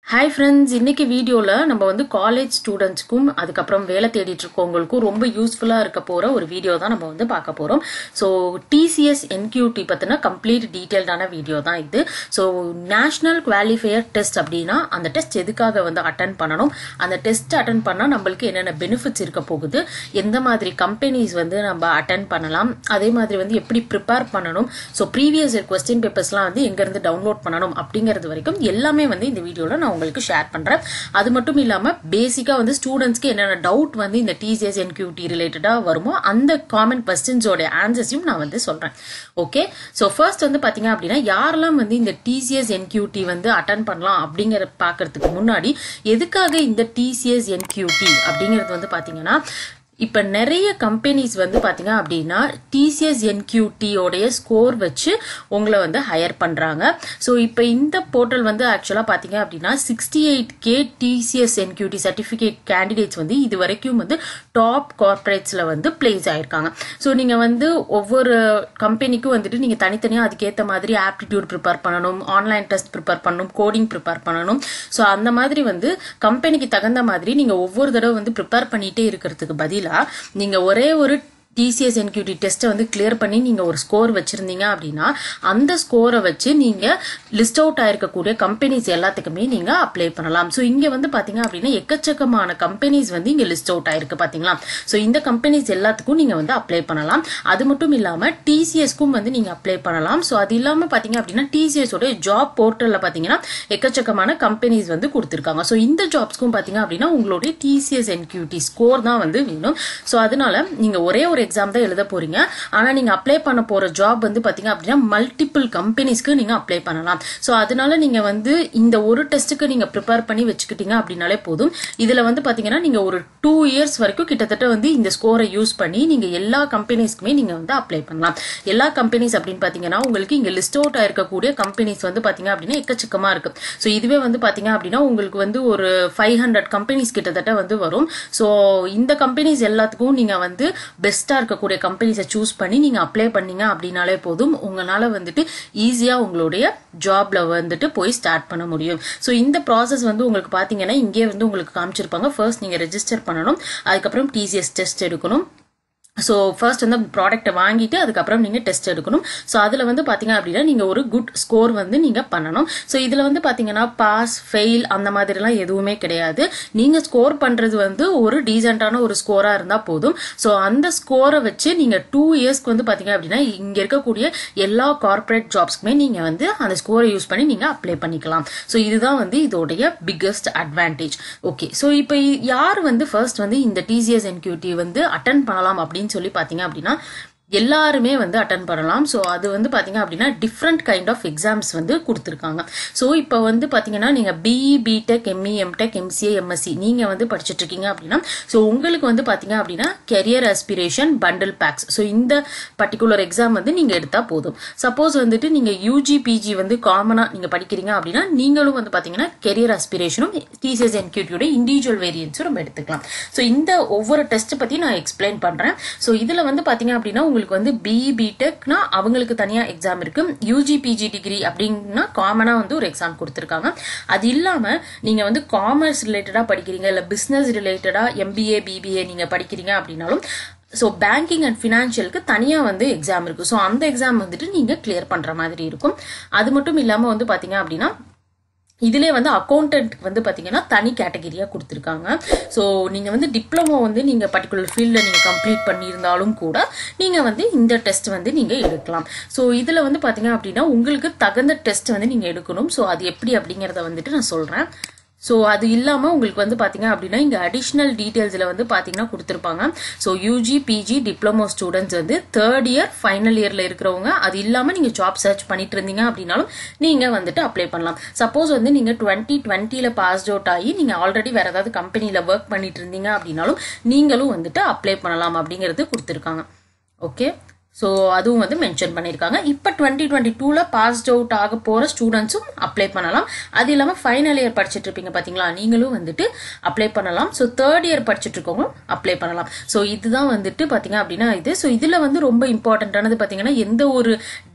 hi friends இன்னைக்கு வீடியோவில் நம்ம வந்து காலேஜ் ஸ்டூடெண்ட்ஸ்க்கும் அதுக்கப்புறம் வேலை தேடிட்டு இருக்கவங்களுக்கும் ரொம்ப யூஸ்ஃபுல்லாக இருக்க போகிற ஒரு வீடியோ தான் நம்ம வந்து பார்க்க போகிறோம் ஸோ டிசிஎஸ் என்கியூடி பற்றின கம்ப்ளீட் டீட்டெயில்டான வீடியோ தான் இது ஸோ நேஷ்னல் குவாலிஃபையர் டெஸ்ட் அப்படின்னா அந்த டெஸ்ட் எதுக்காக வந்து அட்டன் பண்ணணும் அந்த டெஸ்ட் அட்டன் பண்ணால் நம்மளுக்கு என்னென்ன பெனிஃபிட்ஸ் இருக்க போகுது எந்த மாதிரி கம்பெனிஸ் வந்து நம்ம அட்டன் பண்ணலாம் அதே மாதிரி வந்து எப்படி ப்ரிப்பேர் பண்ணணும் ஸோ ப்ரீவியஸ் இயர் கொஸ்டின் பேப்பர்ஸ்லாம் வந்து எங்கேருந்து டவுன்லோட் பண்ணணும் அப்படிங்கிறது வரைக்கும் எல்லாமே வந்து இந்த வீடியோவில் நான் உங்களுக்கு ஷேர் பண்றேன் அது மட்டும் இல்லாம பேசிக்கா வந்து ஸ்டூடெண்ட்ஸ்க்கு என்னென்ன டவுட் வந்து இந்த டிசிஎஸ் என்கியூடி ரிலேட்டடா வருமோ அந்த காமன் கொஸ்டின்ஸோட ஆன்சர்ஸையும் நான் வந்து சொல்றேன் ஓகே ஸோ ஃபர்ஸ்ட் வந்து பாத்தீங்க அப்படின்னா யாரெல்லாம் வந்து இந்த டிசிஎஸ் என்கியூடி வந்து அட்டன் பண்ணலாம் அப்படிங்கிற பாக்குறதுக்கு முன்னாடி எதுக்காக இந்த டிசிஎஸ் என்கியூடி அப்படிங்கிறது வந்து பாத்தீங்கன்னா இப்போ நிறைய கம்பெனிஸ் வந்து பார்த்தீங்க அப்படின்னா டிசிஎஸ் என்கியூடியோடைய ஸ்கோர் வச்சு உங்களை வந்து ஹையர் பண்ணுறாங்க ஸோ இப்போ இந்த போர்ட்டல் வந்து ஆக்சுவலாக பார்த்தீங்க அப்படின்னா sixty eight K TCS NQT certificate candidates வந்து இது வரைக்கும் வந்து டாப் கார்பரேட்ஸில் வந்து பிளேஸ் ஆயிருக்காங்க ஸோ நீங்கள் வந்து ஒவ்வொரு கம்பெனிக்கும் வந்துட்டு நீங்கள் தனித்தனியாக அதுக்கேற்ற மாதிரி ஆப்டிடியூட் ப்ரிப்பேர் பண்ணணும் ஆன்லைன் டெஸ்ட் ப்ரிப்பேர் பண்ணணும் கோடிங் ப்ரிப்பேர் பண்ணணும் ஸோ அந்த மாதிரி வந்து கம்பெனிக்கு தகுந்த மாதிரி நீங்கள் ஒவ்வொரு தடவை வந்து ப்ரிப்பேர் பண்ணிகிட்டே இருக்கிறதுக்கு பதிலாக நீங்க ஒரே ஒரு டிசிஎஸ் என்கியூடி டெஸ்ட்டை வந்து கிளியர் பண்ணி நீங்க ஒரு ஸ்கோர் வச்சிருந்தீங்க அப்படின்னா அந்த ஸ்கோரை வச்சு நீங்க லிஸ்ட் அவுட் ஆயிருக்கக்கூடிய கம்பெனிஸ் எல்லாத்துக்குமே நீங்க அப்ளை பண்ணலாம் ஸோ இங்க வந்து பாத்தீங்க அப்படின்னா எக்கச்சக்கமான கம்பெனிஸ் வந்து இங்க லிஸ்ட் அவுட் ஆயிருக்கு பாத்தீங்களா ஸோ இந்த கம்பெனிஸ் எல்லாத்துக்கும் நீங்க வந்து அப்ளை பண்ணலாம் அது மட்டும் இல்லாம டிசிஎஸ்க்கும் வந்து நீங்க அப்ளை பண்ணலாம் ஸோ அது இல்லாம பாத்தீங்க அப்படின்னா டிசிஎஸ் உடைய ஜாப் போர்ட்டல்ல பாத்தீங்கன்னா எக்கச்சக்கமான கம்பெனிஸ் வந்து கொடுத்துருக்காங்க ஸோ இந்த ஜாப்ஸ்க்கும் பாத்தீங்க அப்படின்னா உங்களுடைய டிசிஎஸ் என்கியூடி ஸ்கோர் தான் வந்து வேணும் ஸோ அதனால நீங்க ஒரே ஒரு எக்ஸாம் தான் எழுத போறீங்க ஆனா நீங்க அப்ளை பண்ண போற ஜாப் வந்து பாத்தீங்க அப்படின்னா மல்டிபிள் கம்பெனிஸ்க்கு நீங்க அப்ளை பண்ணலாம் ஸோ அதனால நீங்க வந்து இந்த ஒரு டெஸ்ட்டுக்கு நீங்க ப்ரிப்பேர் பண்ணி வச்சுக்கிட்டீங்க அப்படின்னாலே போதும் இதுல வந்து பாத்தீங்கன்னா நீங்க ஒரு டூ இயர்ஸ் வரைக்கும் கிட்டத்தட்ட வந்து இந்த ஸ்கோரை யூஸ் பண்ணி நீங்க எல்லா கம்பெனிஸ்க்குமே நீங்க வந்து அப்ளை பண்ணலாம் எல்லா கம்பெனிஸ் அப்படின்னு பாத்தீங்கன்னா உங்களுக்கு இங்க லிஸ்ட் அவுட் ஆயிருக்கக்கூடிய கம்பெனிஸ் வந்து பாத்தீங்க அப்படின்னா எக்கச்சக்கமா இருக்கு ஸோ இதுவே வந்து பாத்தீங்க அப்படின்னா உங்களுக்கு வந்து ஒரு ஃபைவ் ஹண்ட்ரட் கம்பெனிஸ் கிட்டத்தட்ட வந்து வரும் ஸோ இந்த கம்பெனிஸ் எல்லாத்துக்கும் நீங்க வந்து பெஸ்டா இருக்கக்கூடிய கம்பெனிஸை சூஸ் பண்ணி நீங்க அப்ளை பண்ணீங்க அப்படின்னாலே போதும் உங்களால வந்துட்டு ஈஸியா உங்களுடைய ஜாப்ல வந்துட்டு போய் ஸ்டார்ட் பண்ண முடியும் ஸோ இந்த ப்ராசஸ் வந்து உங்களுக்கு பாத்தீங்கன்னா இங்கே வந்து உங்களுக்கு காமிச்சிருப்பாங்க ஃபர்ஸ்ட் நீங்க ரெஜிஸ்டர் பண்ணணும் அதுக்கப்புறம் டிசிஎஸ் டெஸ்ட் எடுக்கணும் ஸோ ஃபர்ஸ்ட் வந்து ப்ராடக்ட்டை வாங்கிட்டு அதுக்கப்புறம் நீங்கள் டெஸ்ட் எடுக்கணும் ஸோ அதில் வந்து பார்த்தீங்க அப்படின்னா நீங்கள் ஒரு குட் ஸ்கோர் வந்து நீங்கள் பண்ணணும் ஸோ இதில் வந்து பார்த்தீங்கன்னா பாஸ் ஃபெயில் அந்த மாதிரிலாம் எதுவுமே கிடையாது நீங்கள் ஸ்கோர் பண்ணுறது வந்து ஒரு டீசெண்டான ஒரு ஸ்கோராக இருந்தால் போதும் ஸோ அந்த ஸ்கோரை வச்சு நீங்கள் டூ இயர்ஸ்க்கு வந்து பார்த்தீங்க அப்படின்னா இங்கே இருக்கக்கூடிய எல்லா கார்பரேட் ஜாப்ஸ்க்குமே நீங்கள் வந்து அந்த ஸ்கோரை யூஸ் பண்ணி நீங்கள் அப்ளை பண்ணிக்கலாம் ஸோ இதுதான் வந்து இதோடைய பிக்கஸ்ட் அட்வான்டேஜ் ஓகே ஸோ இப்போ யார் வந்து ஃபர்ஸ்ட் வந்து இந்த டிசிஎஸ் என்கியூடி வந்து அட்டன் பண்ணலாம் அப்படின்னு அப்படின்னு சொல்லி பார்த்தீங்க அப்படின்னா எல்லாருமே வந்து அட்டன் பண்ணலாம் ஸோ அது வந்து பார்த்தீங்க அப்படின்னா டிஃப்ரெண்ட் கைண்ட் ஆஃப் எக்ஸாம்ஸ் வந்து கொடுத்துருக்காங்க ஸோ இப்போ வந்து பார்த்தீங்கன்னா நீங்கள் BE B Tech ME M Tech MCA MSc நீங்கள் வந்து படிச்சுட்டு இருக்கீங்க அப்படின்னா ஸோ உங்களுக்கு வந்து பார்த்தீங்க அப்படின்னா career aspiration bundle packs so இந்த பர்டிகுலர் எக்ஸாம் வந்து நீங்கள் எடுத்தால் போதும் சப்போஸ் வந்துட்டு நீங்கள் யூஜி பிஜி வந்து காமனாக நீங்கள் படிக்கிறீங்க அப்படின்னா நீங்களும் வந்து பார்த்தீங்கன்னா கெரியர் அஸ்பிரேஷனும் டிசிஎஸ் என்கியூட்டியோட இண்டிவிஜுவல் வேரியன்ஸும் நம்ம எடுத்துக்கலாம் ஸோ இந்த ஒவ்வொரு டெஸ்ட் பற்றி நான் எக்ஸ்பிளைன் பண்ணுறேன் ஸோ இதில் வந்து பார்த்தீங்க அப்படின்னா உங்களுக்கு வந்து பிஇ பிடெக்னா அவங்களுக்கு தனியா எக்ஸாம் இருக்கு யூஜி பிஜி டிகிரி அப்படின்னா காமனா வந்து ஒரு எக்ஸாம் கொடுத்துருக்காங்க அது இல்லாம நீங்க வந்து காமர்ஸ் ரிலேட்டடா படிக்கிறீங்க இல்ல பிசினஸ் ரிலேட்டடா எம்பிஏ பிபிஏ நீங்க படிக்கிறீங்க அப்படின்னாலும் ஸோ பேங்கிங் அண்ட் ஃபினான்ஷியலுக்கு தனியாக வந்து எக்ஸாம் இருக்குது ஸோ அந்த எக்ஸாம் வந்துட்டு நீங்கள் கிளியர் பண்ணுற மாதிரி இருக்கும் அது மட்டும் இல்லாமல் வந்து பார்த்தீங்க அப்படின்னா இதிலே வந்து அக்கௌண்டன்ட் வந்து பார்த்தீங்கன்னா தனி கேட்டகரியாக கொடுத்துருக்காங்க ஸோ நீங்கள் வந்து டிப்ளமோ வந்து நீங்கள் பர்டிகுலர் ஃபீல்டில் நீங்கள் கம்ப்ளீட் பண்ணியிருந்தாலும் கூட நீங்கள் வந்து இந்த டெஸ்ட் வந்து நீங்கள் எடுக்கலாம் ஸோ இதில் வந்து பார்த்தீங்க அப்படின்னா உங்களுக்கு தகுந்த டெஸ்ட் வந்து நீங்கள் எடுக்கணும் ஸோ அது எப்படி அப்படிங்கிறத வந்துட்டு நான் சொல்கிறேன் ஸோ அது இல்லாமல் உங்களுக்கு வந்து பார்த்தீங்க அப்படின்னா இங்கே அடிஷ்னல் டீட்டெயில்ஸில் வந்து பார்த்தீங்கன்னா கொடுத்துருப்பாங்க so UG PG diploma students வந்து தேர்ட் இயர் ஃபைனல் இயரில் இருக்கிறவங்க அது இல்லாமல் நீங்கள் ஜாப் சர்ச் பண்ணிட்டு இருந்தீங்க அப்படின்னாலும் நீங்கள் வந்துட்டு அப்ளை பண்ணலாம் சப்போஸ் வந்து நீங்கள் டுவெண்ட்டி டுவெண்ட்டியில் பாஸ் அவுட் ஆகி நீங்கள் ஆல்ரெடி வேறு ஏதாவது கம்பெனியில் ஒர்க் பண்ணிட்டு இருந்தீங்க அப்படின்னாலும் நீங்களும் வந்துட்டு அப்ளை பண்ணலாம் அப்படிங்கிறது கொடுத்துருக்காங்க ஓகே ஸோ அதுவும் வந்து மென்ஷன் பண்ணியிருக்காங்க இப்போ டுவெண்ட்டி டுவெண்ட்டி டூவில் பாஸ் அவுட் ஆக போகிற ஸ்டூடெண்ட்ஸும் அப்ளை பண்ணலாம் அது இல்லாமல் ஃபைனல் இயர் படிச்சுட்டு இருப்பீங்க பார்த்தீங்களா நீங்களும் வந்துட்டு அப்ளை பண்ணலாம் ஸோ தேர்ட் இயர் படிச்சுட்டு இருக்கவங்களும் அப்ளை பண்ணலாம் ஸோ இதுதான் வந்துட்டு பார்த்தீங்க அப்படின்னா இது ஸோ இதில் வந்து ரொம்ப இம்பார்ட்டண்ட்டானது பார்த்தீங்கன்னா எந்த ஒரு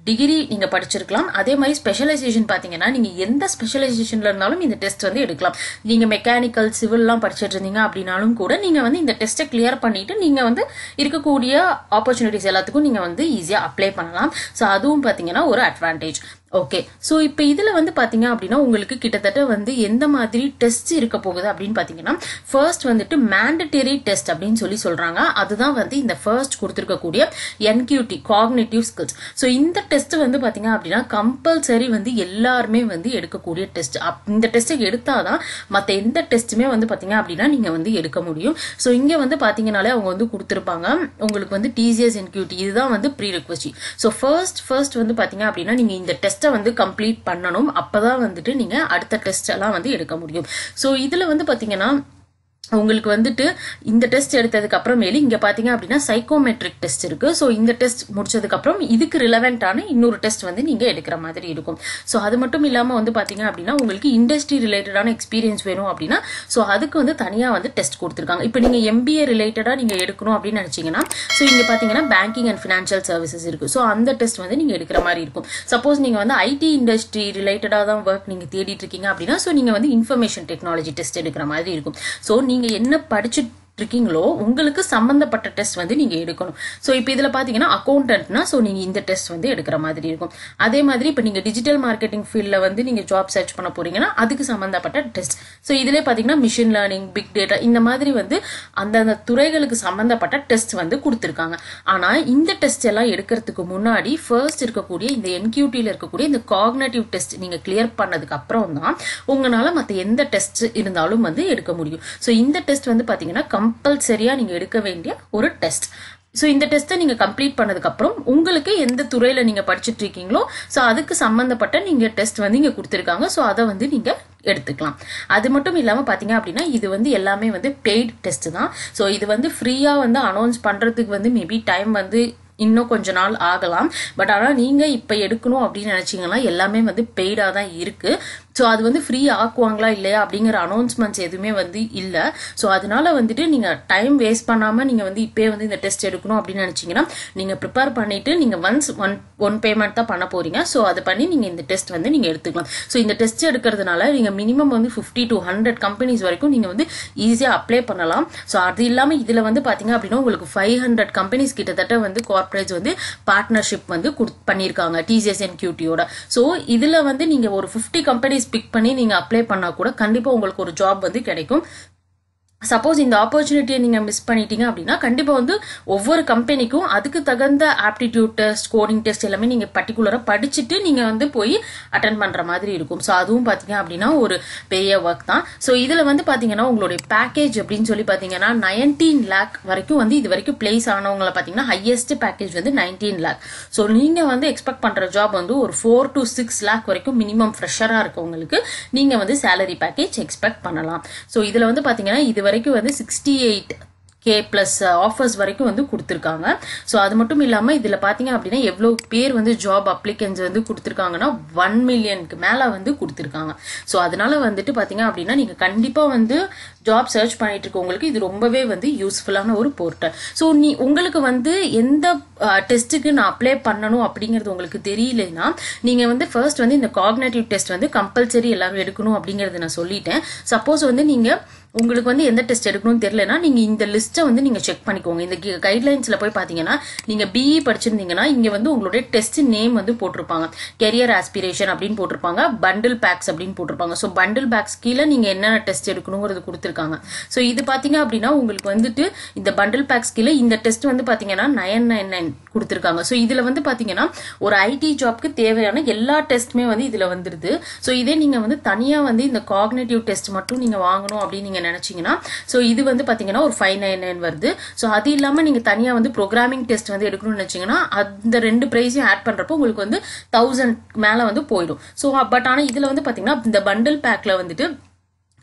டிகிரி நீங்க படிச்சிருக்கலாம் அதே மாதிரி ஸ்பெஷலைசேஷன் பாத்தீங்கன்னா நீங்க எந்த ஸ்பெஷலைசேஷன்ல இருந்தாலும் இந்த டெஸ்ட் வந்து எடுக்கலாம் நீங்க மெக்கானிக்கல் சிவில்லாம் படிச்சிட்டு இருந்தீங்க அப்படின்னாலும் கூட நீங்க வந்து இந்த டெஸ்ட்டை கிளியர் பண்ணிட்டு நீங்க வந்து இருக்கக்கூடிய ஆப்பர்ச்சுனிட்டிஸ் எல்லாத்துக்கும் நீங்க வந்து ஈஸியா அப்ளை பண்ணலாம் ஸோ அதுவும் பாத்தீங்கன்னா ஒரு அட்வான்டேஜ் ஓகே ஸோ இப்போ இதில் வந்து பார்த்தீங்க அப்படின்னா உங்களுக்கு கிட்டத்தட்ட வந்து எந்த மாதிரி டெஸ்ட் இருக்க போகுது அப்படின்னு பார்த்தீங்கன்னா ஃபர்ஸ்ட் வந்துட்டு மேண்டட்டரி டெஸ்ட் அப்படின்னு சொல்லி சொல்கிறாங்க அதுதான் வந்து இந்த ஃபர்ஸ்ட் கொடுத்துருக்கக்கூடிய என்கியூடி காக்னேட்டிவ் ஸ்கில்ஸ் ஸோ இந்த டெஸ்ட் வந்து பார்த்தீங்க அப்படின்னா கம்பல்சரி வந்து எல்லாருமே வந்து எடுக்கக்கூடிய டெஸ்ட் இந்த டெஸ்ட்டை எடுத்தாதான் மற்ற எந்த டெஸ்ட்டுமே வந்து பார்த்தீங்க அப்படின்னா நீங்கள் வந்து எடுக்க முடியும் ஸோ இங்கே வந்து பார்த்தீங்கனாலே அவங்க வந்து கொடுத்துருப்பாங்க உங்களுக்கு வந்து டிசிஎஸ் என்கியூடி இதுதான் வந்து prerequisite so first first வந்து பார்த்தீங்க அப்படின்னா நீங்கள் இந்த டெஸ்ட்டை வந்து கம்ப்ளீட் பண்ணணும் அப்பதான் வந்துட்டு நீங்க அடுத்த டெஸ்ட் எல்லாம் வந்து எடுக்க முடியும் ஸோ இதுல வந்து பாத்தீங்கன்னா உங்களுக்கு வந்துட்டு இந்த டெஸ்ட் எடுத்ததுக்கு அப்புறமேலு இங்க பாத்தீங்க அப்படின்னா சைக்கோமெட்ரிக் டெஸ்ட் இருக்கு ஸோ இந்த டெஸ்ட் முடிச்சதுக்கு அப்புறம் இதுக்கு ரிலவெண்டான இன்னொரு டெஸ்ட் வந்து நீங்க எடுக்கிற மாதிரி இருக்கும் ஸோ அது மட்டும் இல்லாம வந்து பாத்தீங்க அப்படின்னா உங்களுக்கு இண்டஸ்ட்ரி ரிலேட்டடான எக்ஸ்பீரியன்ஸ் வேணும் அப்படின்னா ஸோ அதுக்கு வந்து தனியா வந்து டெஸ்ட் கொடுத்துருக்காங்க இப்போ நீங்க எம்பிஏ ரிலேட்டடா நீங்க எடுக்கணும் அப்படின்னு நினைச்சீங்கன்னா ஸோ இங்க பாத்தீங்கன்னா பேங்கிங் அண்ட் ஃபினான்ஷியல் சர்வீசஸ் இருக்கு ஸோ அந்த டெஸ்ட் வந்து நீங்க எடுக்கிற மாதிரி இருக்கும் சப்போஸ் நீங்க வந்து ஐடி இண்டஸ்ட்ரி ரிலேட்டடா தான் ஒர்க் நீங்க தேடிட்டு இருக்கீங்க அப்படின்னா ஸோ நீங்க வந்து இன்ஃபர்மேஷன் டெக்னாலஜி டெஸ்ட் எடுக்கிற மாதிரி இருக்கும் ஸோ நீங்க என்ன படிச்சு இருக்கீங்களோ உங்களுக்கு சம்பந்தப்பட்ட டெஸ்ட் வந்து நீங்க எடுக்கணும் ஸோ இப்போ இதுல பாத்தீங்கன்னா அக்கௌண்டன்ட்னா ஸோ நீங்க இந்த டெஸ்ட் வந்து எடுக்கிற மாதிரி இருக்கும் அதே மாதிரி இப்போ நீங்க டிஜிட்டல் மார்க்கெட்டிங் ஃபீல்ட்ல வந்து நீங்க ஜாப் சர்ச் பண்ண போறீங்கன்னா அதுக்கு சம்பந்தப்பட்ட டெஸ்ட் ஸோ இதுல பாத்தீங்கன்னா மிஷின் லேர்னிங் பிக் டேட்டா இந்த மாதிரி வந்து அந்தந்த துறைகளுக்கு சம்பந்தப்பட்ட டெஸ்ட் வந்து கொடுத்துருக்காங்க ஆனா இந்த டெஸ்ட் எல்லாம் எடுக்கிறதுக்கு முன்னாடி ஃபர்ஸ்ட் இருக்கக்கூடிய இந்த என்கியூடியில் இருக்கக்கூடிய இந்த காக்னேட்டிவ் டெஸ்ட் நீங்க கிளியர் பண்ணதுக்கு அப்புறம் தான் உங்களால மற்ற எந்த டெஸ்ட் இருந்தாலும் வந்து எடுக்க முடியும் ஸோ இந்த டெஸ்ட் வந்து பாத்தீங்கன்னா கம்பல்சரியா நீங்க எடுக்க வேண்டிய ஒரு டெஸ்ட் ஸோ இந்த டெஸ்ட்டை நீங்கள் கம்ப்ளீட் பண்ணதுக்கப்புறம் உங்களுக்கு எந்த துறையில் நீங்கள் படிச்சுட்டு இருக்கீங்களோ ஸோ அதுக்கு சம்மந்தப்பட்ட நீங்கள் டெஸ்ட் வந்து இங்கே கொடுத்துருக்காங்க ஸோ அதை வந்து நீங்கள் எடுத்துக்கலாம் அது மட்டும் இல்லாமல் பார்த்தீங்க அப்படின்னா இது வந்து எல்லாமே வந்து பெய்ட் டெஸ்ட் தான் ஸோ இது வந்து ஃப்ரீயாக வந்து அனௌன்ஸ் பண்ணுறதுக்கு வந்து மேபி டைம் வந்து இன்னும் கொஞ்ச நாள் ஆகலாம் பட் ஆனால் நீங்கள் இப்போ எடுக்கணும் அப்படின்னு நினச்சிங்கன்னா எல்லாமே வந்து பெய்டாக தான் இருக்குது ஸோ அது வந்து ஃப்ரீ ஆக்குவாங்களா இல்லையா அப்படிங்கிற அனௌன்ஸ்மெண்ட்ஸ் எதுவுமே வந்து இல்லை ஸோ அதனால வந்துட்டு நீங்கள் டைம் வேஸ்ட் பண்ணாமல் நீங்கள் வந்து இப்போயே வந்து இந்த டெஸ்ட் எடுக்கணும் அப்படின்னு நினச்சிங்கன்னா நீங்கள் ப்ரிப்பேர் பண்ணிவிட்டு நீங்கள் ஒன்ஸ் ஒன் ஒன் பேமெண்ட் தான் பண்ண போகிறீங்க ஸோ அதை பண்ணி நீங்கள் இந்த டெஸ்ட் வந்து நீங்கள் எடுத்துக்கலாம் ஸோ இந்த டெஸ்ட் எடுக்கிறதுனால நீங்கள் மினிமம் வந்து ஃபிஃப்டி டு ஹண்ட்ரட் கம்பெனிஸ் வரைக்கும் நீங்கள் வந்து ஈஸியாக அப்ளை பண்ணலாம் ஸோ அது இல்லாமல் இதில் வந்து பார்த்தீங்க அப்படின்னா உங்களுக்கு ஃபைவ் ஹண்ட்ரட் கம்பெனிஸ் கிட்டத்தட்ட வந்து கார்பரேட்ஸ் வந்து பார்ட்னர்ஷிப் வந்து பண்ணியிருக்காங்க டிசிஎஸ் என்கியூட்டியோட ஸோ இதில் வந்து நீங்கள் ஒரு ஃபிஃப்டி கம்பெனிஸ் பிக் பண்ணி நீங்கள் அப்ளை பண்ணால் கூட கண்டிப்பாக உங்களுக்கு ஒரு ஜாப் வந்து கிடைக்கும் சப்போஸ் இந்த ஆப்பர்ச்சுனிட்டியை நீங்கள் மிஸ் பண்ணிட்டீங்க அப்படின்னா கண்டிப்பாக வந்து ஒவ்வொரு கம்பெனிக்கும் அதுக்கு தகுந்த ஆப்டிடியூட் டெஸ்ட் கோடிங் டெஸ்ட் எல்லாமே நீங்கள் பர்டிகுலராக படிச்சுட்டு நீங்கள் வந்து போய் அட்டன் பண்ணுற மாதிரி இருக்கும் ஸோ அதுவும் பார்த்தீங்க அப்படின்னா ஒரு பெரிய ஒர்க் தான் ஸோ இதில் வந்து பார்த்தீங்கன்னா உங்களுடைய பேக்கேஜ் அப்படின்னு சொல்லி பார்த்தீங்கன்னா நைன்டீன் லேக் வரைக்கும் வந்து இது வரைக்கும் பிளேஸ் ஆனவங்களை பார்த்தீங்கன்னா ஹையஸ்ட் பேக்கேஜ் வந்து நைன்டீன் லேக் ஸோ நீங்கள் வந்து எக்ஸ்பெக்ட் பண்ணுற ஜாப் வந்து ஒரு ஃபோர் டு சிக்ஸ் லேக் வரைக்கும் மினிமம் ஃப்ரெஷராக இருக்கவங்களுக்கு நீங்கள் வந்து சேலரி பேக்கேஜ் எக்ஸ்பெக்ட் பண்ணலாம் ஸோ இதில் வந்து பார்த்தீங்கன்னா இது வரைக்கும் வந்து sixty eight K plus offers வரைக்கும் வந்து கொடுத்துருக்காங்க ஸோ அது மட்டும் இல்லாமல் இதில் பார்த்தீங்க அப்படின்னா எவ்வளோ பேர் வந்து ஜாப் அப்ளிகன்ஸ் வந்து கொடுத்துருக்காங்கன்னா ஒன் மில்லியனுக்கு மேலே வந்து கொடுத்துருக்காங்க ஸோ அதனால வந்துட்டு பார்த்தீங்க அப்படின்னா நீங்கள் கண்டிப்பாக வந்து ஜாப் சர்ச் பண்ணிட்டு இருக்கவங்களுக்கு இது ரொம்பவே வந்து யூஸ்ஃபுல்லான ஒரு போர்ட்டல் ஸோ நீ உங்களுக்கு வந்து எந்த டெஸ்ட்டுக்கு நான் அப்ளை பண்ணணும் அப்படிங்கிறது உங்களுக்கு தெரியலனா நீங்கள் வந்து ஃபர்ஸ்ட் வந்து இந்த காக்னேட்டிவ் டெஸ்ட் வந்து கம்பல்சரி எல்லாரும் எடுக்கணும் அப்படிங்கிறது நான் சொல்லிட்டேன் சப்போஸ் வந்து நீங்கள் உங்களுக்கு வந்து எந்த டெஸ்ட் எடுக்கணும்னு தெரியலனா நீங்க இந்த லிஸ்ட்டை வந்து நீங்க செக் பண்ணிக்கோங்க இந்த கைட்லைன்ஸ்ல போய் பாத்தீங்கன்னா நீங்க பிஇ படிச்சிருந்தீங்கன்னா இங்க வந்து உங்களுடைய டெஸ்ட் நேம் வந்து போட்டிருப்பாங்க கெரியர் ஆஸ்பிரேஷன் அப்படின்னு போட்டிருப்பாங்க பண்டில் பேக்ஸ் அப்படின்னு போட்டிருப்பாங்க ஸோ பண்டில் பேக்ஸ் கீழே நீங்க என்னென்ன டெஸ்ட் எடுக்கணுங்கிறது கொடுத்துருக்காங்க ஸோ இது பாத்தீங்க அப்படின்னா உங்களுக்கு வந்துட்டு இந்த பண்டில் பேக்ஸ் கீழே இந்த டெஸ்ட் வந்து பாத்தீங்கன்னா நயன் நைன் நைன் கொடுத்துருக்காங்க ஸோ இதுல வந்து பாத்தீங்கன்னா ஒரு ஐடி ஜாப்க்கு தேவையான எல்லா டெஸ்ட்டுமே வந்து இதுல வந்துருது ஸோ இதே நீங்க வந்து தனியா வந்து இந்த காக்னேட்டிவ் டெஸ்ட் மட்டும் நீங்க வாங்கணும் அப்படின்னு நீங்க நினைச்சீங்கன்னா ஸோ இது வந்து பாத்தீங்கன்னா ஒரு ஃபைவ் நைன் நைன் வருது ஸோ அது இல்லாம நீங்க தனியா வந்து ப்ரோக்ராமிங் டெஸ்ட் வந்து எடுக்கணும்னு நினைச்சீங்கன்னா அந்த ரெண்டு ப்ரைஸையும் ஆட் பண்றப்போ உங்களுக்கு வந்து தௌசண்ட் மேல வந்து போயிடும் ஸோ பட் ஆனா இதுல வந்து பாத்தீங்கன்னா இந்த பண்டில் பேக்ல வந்துட்டு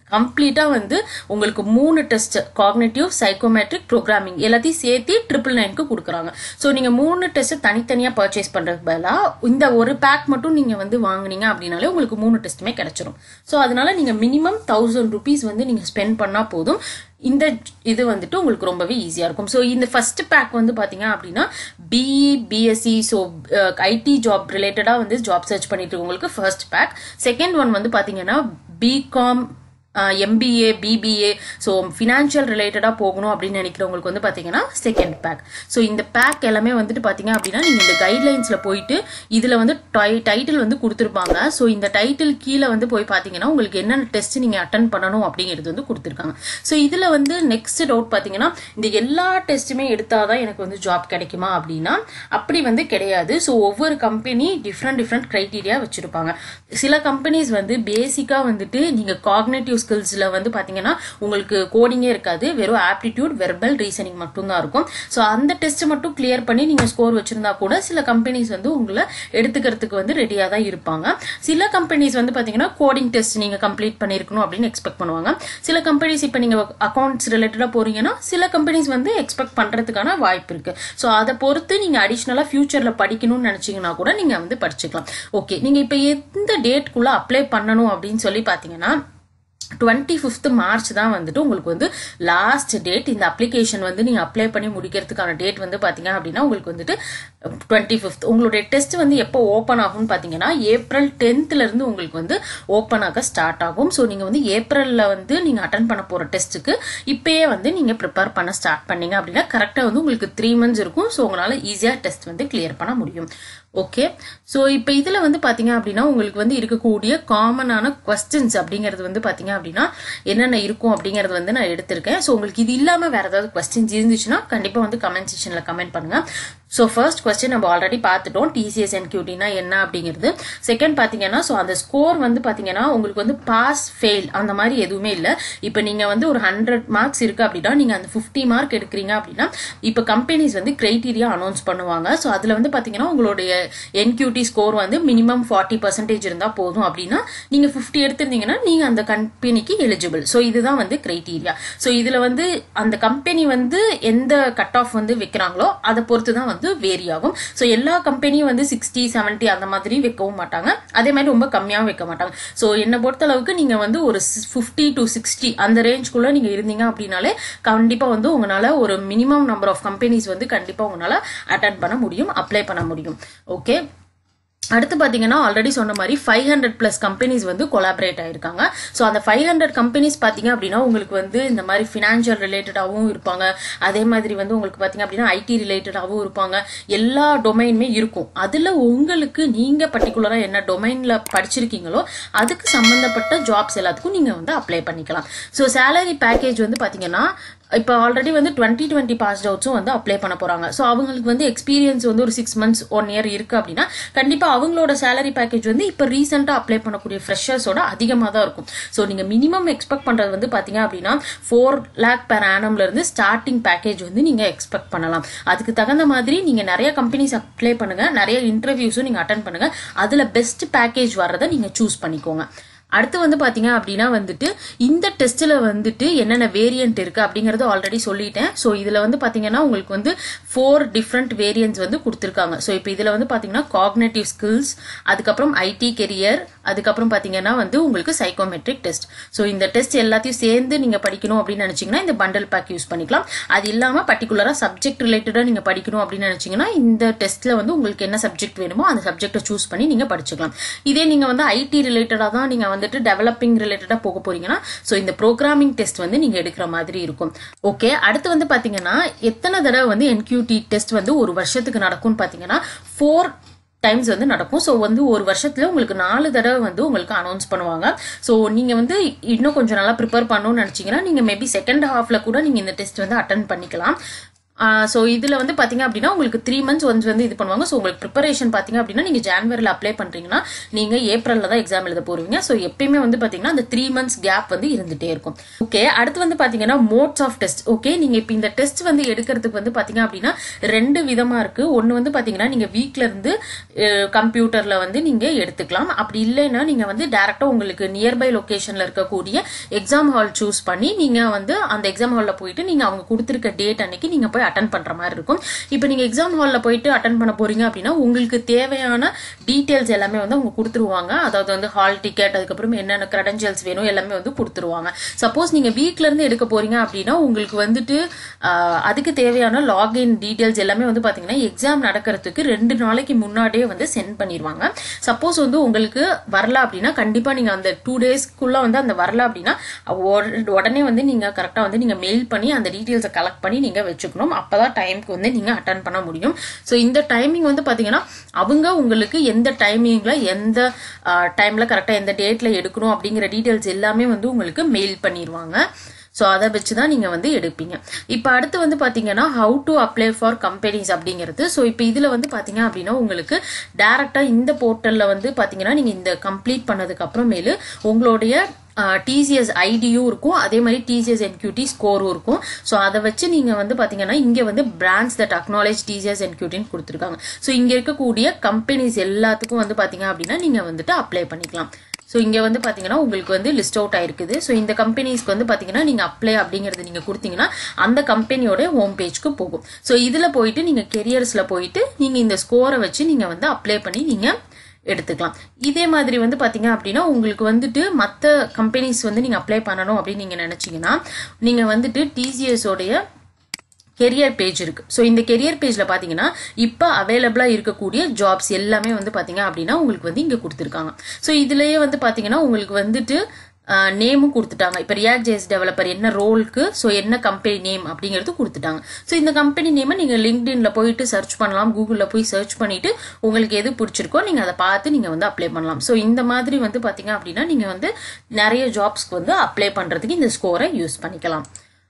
கம்ப்ளீட்டாக வந்து உங்களுக்கு மூணு டெஸ்ட் காக்னேட்டிவ் சைக்கோமெட்ரிக் ப்ரோக்ராமிங் எல்லாத்தையும் சேர்த்து ட்ரிபிள் நைனுக்கு கொடுக்குறாங்க ஸோ நீங்கள் மூணு டெஸ்ட் தனித்தனியாக பர்ச்சேஸ் பண்ணுறதுக்கு பதிலாக இந்த ஒரு பேக் மட்டும் நீங்கள் வந்து வாங்குனீங்க அப்படின்னாலே உங்களுக்கு மூணு டெஸ்ட்டுமே கிடைச்சிரும் ஸோ அதனால நீங்கள் மினிமம் தௌசண்ட் ருபீஸ் வந்து நீங்கள் ஸ்பெண்ட் பண்ணால் போதும் இந்த இது வந்துட்டு உங்களுக்கு ரொம்பவே ஈஸியாக இருக்கும் ஸோ இந்த ஃபர்ஸ்ட் பேக் வந்து பார்த்தீங்க அப்படின்னா BE BSc so IT job ரிலேட்டடாக வந்து ஜாப் சர்ச் பண்ணிட்டு இருக்கவங்களுக்கு ஃபர்ஸ்ட் பேக் செகண்ட் ஒன் வந்து பார்த்தீங்கன்னா B Com MBA BBA so financial ரிலேட்டடாக போகணும் அப்படின்னு நினைக்கிறவங்களுக்கு வந்து பார்த்தீங்கன்னா செகண்ட் பேக் ஸோ இந்த பேக் எல்லாமே வந்துட்டு பார்த்தீங்க அப்படின்னா நீங்கள் இந்த கைட்லைன்ஸில் போயிட்டு இதில் வந்து டைட்டில் வந்து கொடுத்துருப்பாங்க ஸோ இந்த டைட்டில் கீழே வந்து போய் பார்த்தீங்கன்னா உங்களுக்கு என்னென்ன டெஸ்ட் நீங்கள் அட்டன் பண்ணணும் அப்படிங்கிறது வந்து கொடுத்துருக்காங்க ஸோ இதில் வந்து நெக்ஸ்ட் டவுட் பார்த்தீங்கன்னா இந்த எல்லா டெஸ்ட்டுமே எடுத்தால் தான் எனக்கு வந்து ஜாப் கிடைக்குமா அப்படின்னா அப்படி வந்து கிடையாது ஸோ ஒவ்வொரு கம்பெனி டிஃப்ரெண்ட் டிஃப்ரெண்ட் க்ரைட்டீரியா வச்சுருப்பாங்க சில கம்பெனிஸ் வந்து பேசிக்காக வந்துட்டு நீங்கள் காக்னேட்டிவ் ஸ்கில்ஸில் வந்து பார்த்தீங்கன்னா உங்களுக்கு கோடிங்கே இருக்காது வெறும் ஆப்டிடியூட் வெர்பல் ரீசனிங் மட்டும்தான் இருக்கும் ஸோ அந்த டெஸ்ட் மட்டும் கிளியர் பண்ணி நீங்கள் ஸ்கோர் வச்சிருந்தா கூட சில கம்பெனிஸ் வந்து உங்களை எடுத்துக்கிறதுக்கு வந்து ரெடியாக தான் இருப்பாங்க சில கம்பெனிஸ் வந்து பார்த்தீங்கன்னா கோடிங் டெஸ்ட் நீங்கள் கம்ப்ளீட் பண்ணியிருக்கணும் அப்படின்னு எக்ஸ்பெக்ட் பண்ணுவாங்க சில கம்பெனிஸ் இப்போ நீங்கள் அக்கௌண்ட்ஸ் ரிலேட்டடாக போறீங்கன்னா சில கம்பெனிஸ் வந்து எக்ஸ்பெக்ட் பண்ணுறதுக்கான வாய்ப்பு இருக்கு ஸோ அதை பொறுத்து நீங்கள் அடிஷ்னலாக ஃபியூச்சரில் படிக்கணும்னு நினச்சிங்கன்னா கூட நீங்கள் வந்து படிச்சுக்கலாம் ஓகே நீங்கள் இப்போ எந்த டேட்குள்ளே அப்ளை பண்ணணும் அப்படின்னு சொல்லி பார்த்தீங்கன்னா டுவெண்ட்டி ஃபிஃப்த் மார்ச் தான் வந்துட்டு உங்களுக்கு வந்து லாஸ்ட் டேட் இந்த அப்ளிகேஷன் வந்து நீங்கள் அப்ளை பண்ணி முடிக்கிறதுக்கான டேட் வந்து பார்த்தீங்க அப்படின்னா உங்களுக்கு வந்துட்டு டுவெண்ட்டி ஃபிஃப்த் உங்களுடைய டெஸ்ட் வந்து எப்போ ஓப்பன் ஆகும்னு பார்த்தீங்கன்னா ஏப்ரல் டென்த்லேருந்து உங்களுக்கு வந்து ஓப்பன் ஆக ஸ்டார்ட் ஆகும் ஸோ நீங்கள் வந்து ஏப்ரலில் வந்து நீங்கள் அட்டன் பண்ண போகிற டெஸ்ட்டுக்கு இப்போயே வந்து நீங்கள் ப்ரிப்பேர் பண்ண ஸ்டார்ட் பண்ணீங்க அப்படின்னா கரெக்டாக வந்து உங்களுக்கு த்ரீ மந்த்ஸ் இருக்கும் ஸோ உங்களால் ஈஸியாக டெஸ்ட் வந்து கிளியர் பண்ண முடியும் ஓகே ஸோ இப்போ இதில் வந்து பார்த்தீங்க அப்படின்னா உங்களுக்கு வந்து இருக்கக்கூடிய காமனான கொஸ்டின்ஸ் அப்படிங்கிறது வந்து பார்த்தீங்க அப்படின்னா என்னென்ன இருக்கும் அப்படிங்கிறது வந்து நான் எடுத்திருக்கேன் ஸோ உங்களுக்கு இது இல்லாமல் வேறு ஏதாவது கொஸ்டின்ஸ் இருந்துச்சுன்னா கண்டிப்பாக வந்து கமெண்ட் செக்ஷனில் கமெண்ட் பண்ணுங்கள் ஸோ ஃபர்ஸ்ட் கொஸ்டின் நம்ம ஆல்ரெடி பார்த்துட்டோம் டிசிஎஸ் என்கியூட்டினா என்ன அப்படிங்கிறது செகண்ட் பார்த்தீங்கன்னா ஸோ அந்த ஸ்கோர் வந்து பார்த்தீங்கன்னா உங்களுக்கு வந்து பாஸ் ஃபெயில் அந்த மாதிரி எதுவுமே இல்லை இப்போ நீங்கள் வந்து ஒரு ஹண்ட்ரட் மார்க்ஸ் இருக்குது அப்படின்னா நீங்கள் அந்த ஃபிஃப்டி மார்க் எடுக்கிறீங்க அப்படின்னா இப்போ கம்பெனிஸ் வந்து கிரைட்டீரியா அனௌன்ஸ் பண்ணுவாங்க ஸோ அதில் வந்து பார்த்தீங்கன்னா உங்களுடைய என்கியூடி ஸ்கோர் வந்து மினிமம் ஃபார்ட்டி பர்சன்டேஜ் இருந்தால் போதும் அப்படின்னா நீங்கள் ஃபிஃப்டி எடுத்திருந்தீங்கன்னா நீங்கள் அந்த கம்பெனிக்கு எலிஜிபிள் ஸோ இதுதான் வந்து கிரைட்டீரியா ஸோ இதில் வந்து அந்த கம்பெனி வந்து எந்த கட் ஆஃப் வந்து வைக்கிறாங்களோ அதை பொறுத்து தான் வந்து வேரி ஆகும் ஸோ எல்லா கம்பெனியும் வந்து சிக்ஸ்டி செவன்ட்டி அந்த மாதிரி வைக்கவும் மாட்டாங்க அதே மாதிரி ரொம்ப கம்மியாகவும் வைக்க மாட்டாங்க ஸோ என்னை பொறுத்த அளவுக்கு நீங்கள் வந்து ஒரு ஃபிஃப்டி டு சிக்ஸ்டி அந்த ரேஞ்ச்குள்ளே நீங்கள் இருந்தீங்க அப்படின்னாலே கண்டிப்பாக வந்து உங்களால் ஒரு மினிமம் நம்பர் ஆஃப் கம்பெனிஸ் வந்து கண்டிப்பாக உங்களால் அட்டன் பண்ண முடியும் அப்ளை பண்ண முடியும் ஓகே அடுத்து பார்த்தீங்கன்னா ஆல்ரெடி சொன்ன மாதிரி ஃபைவ் ஹண்ட்ரட் ப்ளஸ் கம்பெனிஸ் வந்து கொலாபரேட் ஆயிருக்காங்க ஸோ அந்த ஃபைவ் ஹண்ட்ரட் கம்பெனிஸ் பார்த்தீங்க அப்படின்னா உங்களுக்கு வந்து இந்த மாதிரி ஃபினான்ஷியல் ரிலேட்டடாகவும் இருப்பாங்க அதே மாதிரி வந்து உங்களுக்கு பார்த்தீங்க அப்படின்னா ஐடி ரிலேட்டடாகவும் இருப்பாங்க எல்லா டொமைனுமே இருக்கும் அதில் உங்களுக்கு நீங்கள் பர்டிகுலராக என்ன டொமைனில் படிச்சிருக்கீங்களோ அதுக்கு சம்மந்தப்பட்ட ஜாப்ஸ் எல்லாத்துக்கும் நீங்கள் வந்து அப்ளை பண்ணிக்கலாம் ஸோ சேலரி பேக்கேஜ் வந்து பார்த்தீங்கன்னா இப்போ ஆல்ரெடி வந்து டுவெண்ட்டி டுவெண்ட்டி பாஸ் அவுட்ஸும் வந்து அப்ளை பண்ண போறாங்க ஸோ அவங்களுக்கு வந்து எக்ஸ்பீரியன்ஸ் வந்து ஒரு சிக்ஸ் மந்த்ஸ் ஒன் இயர் இருக்கு அப்படின்னா கண்டிப்பாக அவங்களோட சேலரி பேக்கேஜ் வந்து இப்போ ரீசெண்டாக அப்ளை பண்ணக்கூடிய ஃப்ரெஷர்ஸோட அதிகமாக தான் இருக்கும் ஸோ நீங்கள் மினிமம் எக்ஸ்பெக்ட் பண்ணுறது வந்து பார்த்தீங்க அப்படின்னா ஃபோர் லேக் பெர் ஆனம்ல இருந்து ஸ்டார்டிங் பேக்கேஜ் வந்து நீங்கள் எக்ஸ்பெக்ட் பண்ணலாம் அதுக்கு தகுந்த மாதிரி நீங்கள் நிறைய கம்பெனிஸ் அப்ளை பண்ணுங்க நிறைய இன்டர்வியூஸும் நீங்கள் அட்டன் பண்ணுங்க அதில் பெஸ்ட் பேக்கேஜ் வர்றதை நீங்கள் சூஸ் பண்ணிக்கோங்க அடுத்து வந்து பாத்தீங்க அப்படின்னா வந்துட்டு இந்த டெஸ்ட்ல வந்துட்டு என்னென்ன வேரியன்ட் இருக்கு அப்படிங்கறது ஆல்ரெடி சொல்லிட்டேன் ஸோ இதுல வந்து பாத்தீங்கன்னா உங்களுக்கு வந்து ஃபோர் டிஃப்ரெண்ட் வேரியன்ட்ஸ் வந்து கொடுத்துருக்காங்க ஸோ இப்போ இதுல வந்து பாத்தீங்கன்னா காக்னேட்டிவ் ஸ்கில்ஸ் அதுக்கப்புறம் ஐடி கெரியர் அதுக்கப்புறம் பாத்தீங்கன்னா வந்து உங்களுக்கு சைக்கோமெட்ரிக் டெஸ்ட் ஸோ இந்த டெஸ்ட் எல்லாத்தையும் சேர்ந்து நீங்க படிக்கணும் அப்படின்னு நினைச்சீங்கன்னா இந்த பண்டல் பேக் யூஸ் பண்ணிக்கலாம் அது இல்லாம பர்டிகுலரா சப்ஜெக்ட் ரிலேட்டடா நீங்க படிக்கணும் அப்படின்னு நினைச்சீங்கன்னா இந்த டெஸ்ட்ல வந்து உங்களுக்கு என்ன சப்ஜெக்ட் வேணுமோ அந்த சப்ஜெக்டை சூஸ் பண்ணி நீங்க படிச்சுக்கலாம் இதே நீங்க வந்து ஐடி ரிலேட்டடா தான் நீங்க வந்துட்டு டெவலப்பிங் ரிலேட்டடா போக போறீங்கன்னா ஸோ இந்த ப்ரோக்ராமிங் டெஸ்ட் வந்து நீங்க எடுக்கிற மாதிரி இருக்கும் ஓகே அடுத்து வந்து பாத்தீங்கன்னா எத்தனை தடவை வந்து என்கியூடி டெஸ்ட் வந்து ஒரு வருஷத்துக்கு நடக்கும்னு பாத்தீங்கன்னா ஃபோர் டைம்ஸ் வந்து நடக்கும் ஸோ வந்து ஒரு வருஷத்துல உங்களுக்கு நாலு தடவை வந்து உங்களுக்கு அனௌன்ஸ் பண்ணுவாங்க ஸோ நீங்க வந்து இன்னும் கொஞ்சம் நல்லா ப்ரிப்பேர் பண்ணணும்னு நினைச்சீங்கன்னா நீங்க மேபி செகண்ட் ஹாஃப்ல கூட நீங்க இந்த டெஸ்ட் வந்து அட்டன் பண்ணிக்கலாம் ஸோ இதில் வந்து பார்த்தீங்க அப்படின்னா உங்களுக்கு த்ரீ மந்த்ஸ் ஒன்ஸ் வந்து இது பண்ணுவாங்க ஸோ உங்களுக்கு ப்ரிப்பரேஷன் பார்த்தீங்க அப்படின்னா நீங்கள் ஜான்வரியில் அப்ளை பண்ணுறீங்கன்னா நீங்கள் ஏப்ரலில் தான் எக்ஸாம் எழுத போறீங்க ஸோ எப்பயுமே வந்து பார்த்தீங்கன்னா அந்த த்ரீ மந்த்ஸ் கேப் வந்து இருந்துகிட்டே இருக்கும் ஓகே அடுத்து வந்து பார்த்தீங்கன்னா மோட்ஸ் ஆஃப் டெஸ்ட் ஓகே நீங்கள் இப்போ இந்த டெஸ்ட் வந்து எடுக்கிறதுக்கு வந்து பார்த்தீங்க அப்படின்னா ரெண்டு விதமாக இருக்குது ஒன்று வந்து பார்த்தீங்கன்னா நீங்கள் வீட்டில் இருந்து கம்ப்யூட்டரில் வந்து நீங்கள் எடுத்துக்கலாம் அப்படி இல்லைன்னா நீங்கள் வந்து டேரெக்டாக உங்களுக்கு நியர்பை லொக்கேஷனில் இருக்கக்கூடிய எக்ஸாம் ஹால் சூஸ் பண்ணி நீங்கள் வந்து அந்த எக்ஸாம் ஹாலில் போயிட்டு நீங்கள் அவங்க கொடுத்துருக்க டேட் அன்னைக்கு நீங்கள் போய் அட்டன் பண்ற மாதிரி இருக்கும் இப்போ நீங்க எக்ஸாம் ஹால்ல போயிட்டு அட்டன் பண்ண போறீங்க அப்படின்னா உங்களுக்கு தேவையான டீடைல்ஸ் எல்லாமே வந்து அவங்க கொடுத்துருவாங்க அதாவது வந்து ஹால் டிக்கெட் அதுக்கப்புறம் என்னென்ன கிரெடென்ஷியல்ஸ் வேணும் எல்லாமே வந்து கொடுத்துருவாங்க சப்போஸ் நீங்க வீட்ல இருந்து எடுக்க போறீங்க அப்படின்னா உங்களுக்கு வந்துட்டு ஆஹ், அதுக்கு தேவையான லாகின் டீடைல்ஸ் எல்லாமே வந்து பாத்தீங்கன்னா எக்ஸாம் நடக்கிறதுக்கு ரெண்டு நாளைக்கு முன்னாடியே வந்து சென்ட் பண்ணிடுவாங்க சப்போஸ் வந்து உங்களுக்கு வரல அப்படின்னா கண்டிப்பா நீங்க அந்த டூ டேஸ்க்குள்ள வந்து அந்த வரல அப்படின்னா உட- உடனே வந்து நீங்க கரெக்டா வந்து நீங்க மெயில் பண்ணி அந்த டீடைல்ஸை கலெக்ட் பண்ணி நீங்க வச்சுக்கணும் அப்பதான் டைம்க்கு வந்து நீங்க அட்டன் பண்ண முடியும் ஸோ இந்த டைமிங் வந்து பாத்தீங்கன்னா அவங்க உங்களுக்கு எந்த டைமிங்ல எந்த டைம்ல கரெக்டா எந்த டேட்ல எடுக்கணும் அப்படிங்கிற டீடைல்ஸ் எல்லாமே வந்து உங்களுக்கு மெயில் பண்ணிடுவாங்க ஸோ அதை வச்சு தான் நீங்கள் வந்து எடுப்பீங்க இப்போ அடுத்து வந்து பார்த்தீங்கன்னா how to apply for companies அப்படிங்கிறது ஸோ இப்போ இதில் வந்து பார்த்தீங்க அப்படின்னா உங்களுக்கு டேரெக்டாக இந்த போர்ட்டலில் வந்து பார்த்தீங்கன்னா நீங்கள் இந்த கம்ப்ளீட் பண்ணதுக்கு அப்புறமேலு உங்களுடைய டிசிஎஸ் ஐடியும் இருக்கும் அதே மாதிரி டிசிஎஸ் என்கியூடி ஸ்கோரும் இருக்கும் ஸோ அதை வச்சு நீங்கள் வந்து பார்த்தீங்கன்னா இங்கே வந்து பிராண்ட்ஸ் தட் அக்னாலேஜ் டிசிஎஸ் என்கியூட்டின்னு கொடுத்துருக்காங்க ஸோ இங்கே இருக்கக்கூடிய கம்பெனிஸ் எல்லாத்துக்கும் வந்து பார்த்தீங்க அப்படின்னா நீங்கள் வந்துட்டு அப்ளை பண்ணிக்கலாம் ஸோ இங்கே வந்து பார்த்தீங்கன்னா உங்களுக்கு வந்து லிஸ்ட் அவுட் ஆயிருக்குது ஸோ இந்த கம்பெனிஸ்க்கு வந்து பார்த்தீங்கன்னா நீங்கள் அப்ளை அப்படிங்கிறது நீங்கள் கொடுத்தீங்கன்னா அந்த கம்பெனியோட ஹோம் பேஜ்க்கு போகும் ஸோ இதில் போயிட்டு நீங்கள் கெரியர்ஸில் போயிட்டு நீங்கள் இந்த ஸ்கோரை வச்சு நீங்கள் வந்து அப்ளை பண்ணி நீங்கள் எடுத்துக்கலாம் இதே மாதிரி வந்து பார்த்தீங்க அப்படின்னா உங்களுக்கு வந்துட்டு மற்ற கம்பெனிஸ் வந்து நீங்கள் அப்ளை பண்ணணும் அப்படின்னு நீங்கள் நினச்சிங்கன்னா நீங்கள் வந்துட்டு TCS உடைய கெரியர் பேஜ் இருக்கு ஸோ இந்த கெரியர் பேஜ்ல பாத்தீங்கன்னா இப்போ அவைலபிளா இருக்கக்கூடிய ஜாப்ஸ் எல்லாமே வந்து பாத்தீங்க அப்படின்னா உங்களுக்கு வந்து இங்க கொடுத்துருக்காங்க ஸோ இதுலயே வந்து பாத்தீங்கன்னா உங்களுக்கு வந்துட்டு நேமும் கொடுத்துட்டாங்க இப்போ ரியாக்ட் ஜேஸ் டெவலப்பர் என்ன ரோலுக்கு ஸோ என்ன கம்பெனி நேம் அப்படிங்கிறது கொடுத்துட்டாங்க ஸோ இந்த கம்பெனி நேமை நீங்கள் லிங்க்டின்ல போயிட்டு சர்ச் பண்ணலாம் கூகுளில் போய் சர்ச் பண்ணிட்டு உங்களுக்கு எது பிடிச்சிருக்கோ நீங்கள் அதை பார்த்து நீங்கள் வந்து அப்ளை பண்ணலாம் ஸோ இந்த மாதிரி வந்து பார்த்தீங்க அப்படின்னா நீங்கள் வந்து நிறைய ஜாப்ஸ்க்கு வந்து அப்ளை பண்ணுறதுக்கு இந்த ஸ்கோரை யூஸ் பண்ணிக்கலாம்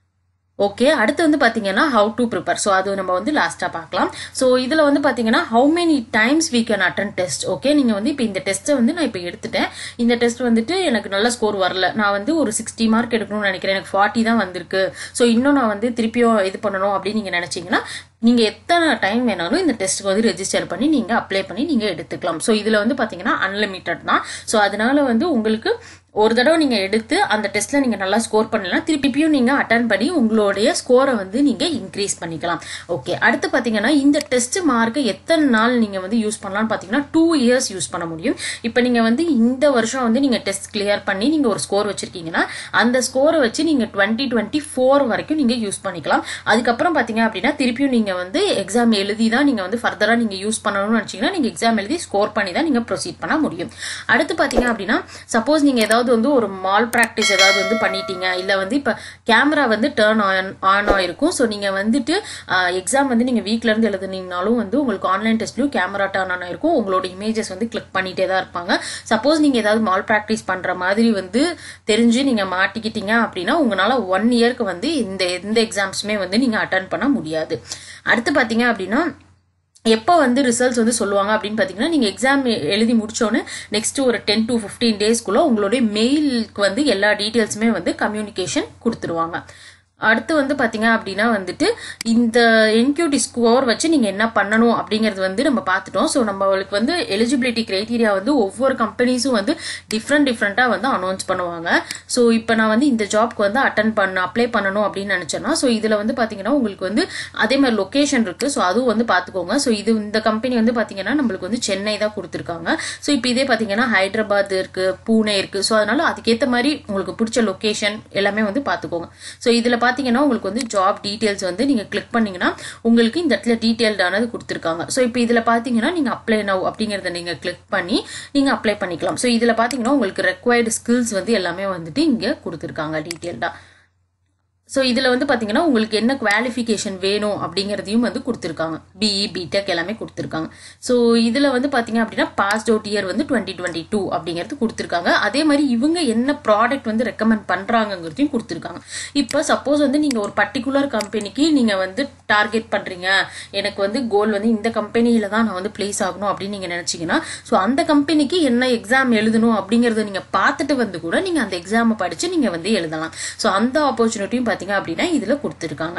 ஓகே அடுத்து வந்து பார்த்தீங்கன்னா ஹவு டு ப்ரிப்பேர் ஸோ அது நம்ம வந்து லாஸ்ட்டாக பார்க்கலாம் ஸோ இதில் வந்து பார்த்தீங்கன்னா how many times we can attend test okay நீங்கள் வந்து இப்போ இந்த டெஸ்ட்டை வந்து நான் இப்போ எடுத்துட்டேன் இந்த டெஸ்ட் வந்துட்டு எனக்கு நல்ல ஸ்கோர் வரல நான் வந்து ஒரு சிக்ஸ்டி மார்க் எடுக்கணும்னு நினைக்கிறேன் எனக்கு ஃபார்ட்டி தான் வந்திருக்கு ஸோ இன்னும் நான் வந்து திருப்பியும் இது பண்ணணும் அப்படின்னு நீங்கள் நினச்சிங்கன்னா நீங்கள் எத்தனை டைம் வேணாலும் இந்த டெஸ்ட்டுக்கு வந்து ரெஜிஸ்டர் பண்ணி நீங்கள் அப்ளை பண்ணி நீங்கள் எடுத்துக்கலாம் ஸோ இதில் வந்து பார்த்தீங்கன்னா அன்லிமிட்டட் தான் ஸோ அதனால வந்து உங்களுக்கு ஒரு தடவை நீங்க எடுத்து அந்த டெஸ்ட்ல நீங்க நல்லா ஸ்கோர் பண்ணலாம் திருப்பியும் நீங்க அட்டன் பண்ணி உங்களுடைய ஸ்கோரை வந்து நீங்க இன்க்ரீஸ் பண்ணிக்கலாம் ஓகே அடுத்து பாத்தீங்கன்னா இந்த டெஸ்ட் மார்க்கை எத்தனை நாள் நீங்க வந்து யூஸ் பண்ணலாம்னு பாத்தீங்கன்னா டூ இயர்ஸ் யூஸ் பண்ண முடியும் இப்போ நீங்க வந்து இந்த வருஷம் வந்து நீங்க டெஸ்ட் கிளியர் பண்ணி நீங்க ஒரு ஸ்கோர் வச்சிருக்கீங்கன்னா அந்த ஸ்கோரை வச்சு நீங்க டுவெண்ட்டி டுவெண்ட்டி ஃபோர் வரைக்கும் நீங்க யூஸ் பண்ணிக்கலாம் அதுக்கப்புறம் பாத்தீங்க அப்படின்னா திருப்பியும் நீங்க வந்து எக்ஸாம் எழுதி தான் நீங்க வந்து ஃபர்தரா நீங்க யூஸ் பண்ணணும்னு நினைச்சீங்கன்னா நீங்க எக்ஸாம் எழுதி ஸ்கோர் பண்ணி தான் நீங்க ப்ரொசீட் பண்ண முடியும் அடுத்து பாத்தீங்க அப்படின்னா சப்போஸ் நீங்க ஏதாவது வந்து ஒரு மால் ப்ராக்டிஸ் ஏதாவது வந்து பண்ணிட்டீங்க இல்ல வந்து இப்ப கேமரா வந்து டேர்ன் ஆன் ஆன் ஆயிருக்கும் ஸோ நீங்க வந்துட்டு எக்ஸாம் வந்து நீங்க வீட்ல இருந்து எழுதுனீங்கனாலும் வந்து உங்களுக்கு ஆன்லைன் டெஸ்ட்லயும் கேமரா டேர்ன் ஆன் ஆயிருக்கும் உங்களோட இமேஜஸ் வந்து கிளிக் பண்ணிட்டே தான் இருப்பாங்க சப்போஸ் நீங்க ஏதாவது மால் ப்ராக்டிஸ் பண்ற மாதிரி வந்து தெரிஞ்சு நீங்க மாட்டிக்கிட்டீங்க அப்படின்னா உங்களால ஒன் இயர்க்கு வந்து இந்த எந்த எக்ஸாம்ஸுமே வந்து நீங்க அட்டன் பண்ண முடியாது அடுத்து பாத்தீங்க அப்படின்னா எப்போ வந்து ரிசல்ட்ஸ் வந்து சொல்லுவாங்க அப்படின்னு பார்த்தீங்கன்னா நீங்கள் எக்ஸாம் எழுதி முடிச்சோன்னே நெக்ஸ்ட் ஒரு டென் டு ஃபிஃப்டீன் டேஸ்க்குள்ள உங்களுடைய மெயிலுக்கு வந்து எல்லா டீட்டெயில்ஸுமே வந்து கம்யூனிகேஷன் கொடுத்துருவாங்க அடுத்து வந்து பாத்தீங்க அப்படின்னா வந்துட்டு இந்த என்கியூடி ஸ்கோர் வச்சு நீங்க என்ன பண்ணணும் அப்படிங்கறது வந்து நம்ம பார்த்துட்டோம் ஸோ நம்மளுக்கு வந்து எலிஜிபிலிட்டி கிரைட்டீரியா வந்து ஒவ்வொரு கம்பெனிஸும் வந்து டிஃப்ரெண்ட் டிஃப்ரெண்டா வந்து அனௌன்ஸ் பண்ணுவாங்க ஸோ இப்போ நான் வந்து இந்த ஜாப்க்கு வந்து அட்டன் பண்ண அப்ளை பண்ணணும் அப்படின்னு நினைச்சேன்னா ஸோ இதுல வந்து பாத்தீங்கன்னா உங்களுக்கு வந்து அதே மாதிரி லொகேஷன் இருக்கு ஸோ அதுவும் வந்து பாத்துக்கோங்க ஸோ இது இந்த கம்பெனி வந்து பாத்தீங்கன்னா நம்மளுக்கு வந்து சென்னை தான் கொடுத்துருக்காங்க ஸோ இப்போ இதே பாத்தீங்கன்னா ஹைதராபாத் இருக்கு பூனே இருக்கு ஸோ அதனால அதுக்கேற்ற மாதிரி உங்களுக்கு பிடிச்ச லொகேஷன் எல்லாமே வந்து பாத்துக்கோங்க ஸோ இதுல பாத்தீங்கன்னா உங்களுக்கு வந்து ஜாப் டீடைல்ஸ் வந்து நீங்க கிளிக் பண்ணீங்கன்னா உங்களுக்கு இந்த இடத்துல டீடைல்டானது கொடுத்துருக்காங்க ஸோ இப்போ இதுல பாத்தீங்கன்னா நீங்க அப்ளை நவ் அப்படிங்கறத நீங்க கிளிக் பண்ணி நீங்க அப்ளை பண்ணிக்கலாம் ஸோ இதுல பாத்தீங்கன்னா உங்களுக்கு ரெக்வயர்டு ஸ்கில்ஸ் வந்து எல்லாமே வந்துட்டு இங்க கொடுத்துருக்காங்க டீடைல்டா ஸோ இதில் வந்து பார்த்தீங்கன்னா உங்களுக்கு என்ன குவாலிஃபிகேஷன் வேணும் அப்படிங்கிறதையும் வந்து கொடுத்துருக்காங்க பிஇ பிடெக் எல்லாமே கொடுத்துருக்காங்க ஸோ இதில் வந்து பார்த்தீங்க அப்படின்னா பாஸ்ட் அவுட் இயர் வந்து டுவெண்ட்டி டுவெண்ட்டி டூ அப்படிங்கிறது கொடுத்துருக்காங்க அதே மாதிரி இவங்க என்ன ப்ராடக்ட் வந்து ரெக்கமெண்ட் பண்ணுறாங்கங்கிறதையும் கொடுத்துருக்காங்க இப்போ சப்போஸ் வந்து நீங்கள் ஒரு பர்டிகுலர் கம்பெனிக்கு நீங்கள் வந்து டார்கெட் பண்ணுறீங்க எனக்கு வந்து கோல் வந்து இந்த கம்பெனியில் தான் நான் வந்து பிளேஸ் ஆகணும் அப்படின்னு நீங்கள் நினச்சிங்கன்னா ஸோ அந்த கம்பெனிக்கு என்ன எக்ஸாம் எழுதணும் அப்படிங்கிறத நீங்கள் பார்த்துட்டு வந்து கூட நீங்கள் அந்த எக்ஸாமை படித்து நீங்கள் வந்து எழுதலாம் ஸோ அந்த ஆப்பர்ச்சுனிட்டியும் பார்த்தீங்க அப்படின்னா இதில் கொடுத்துருக்காங்க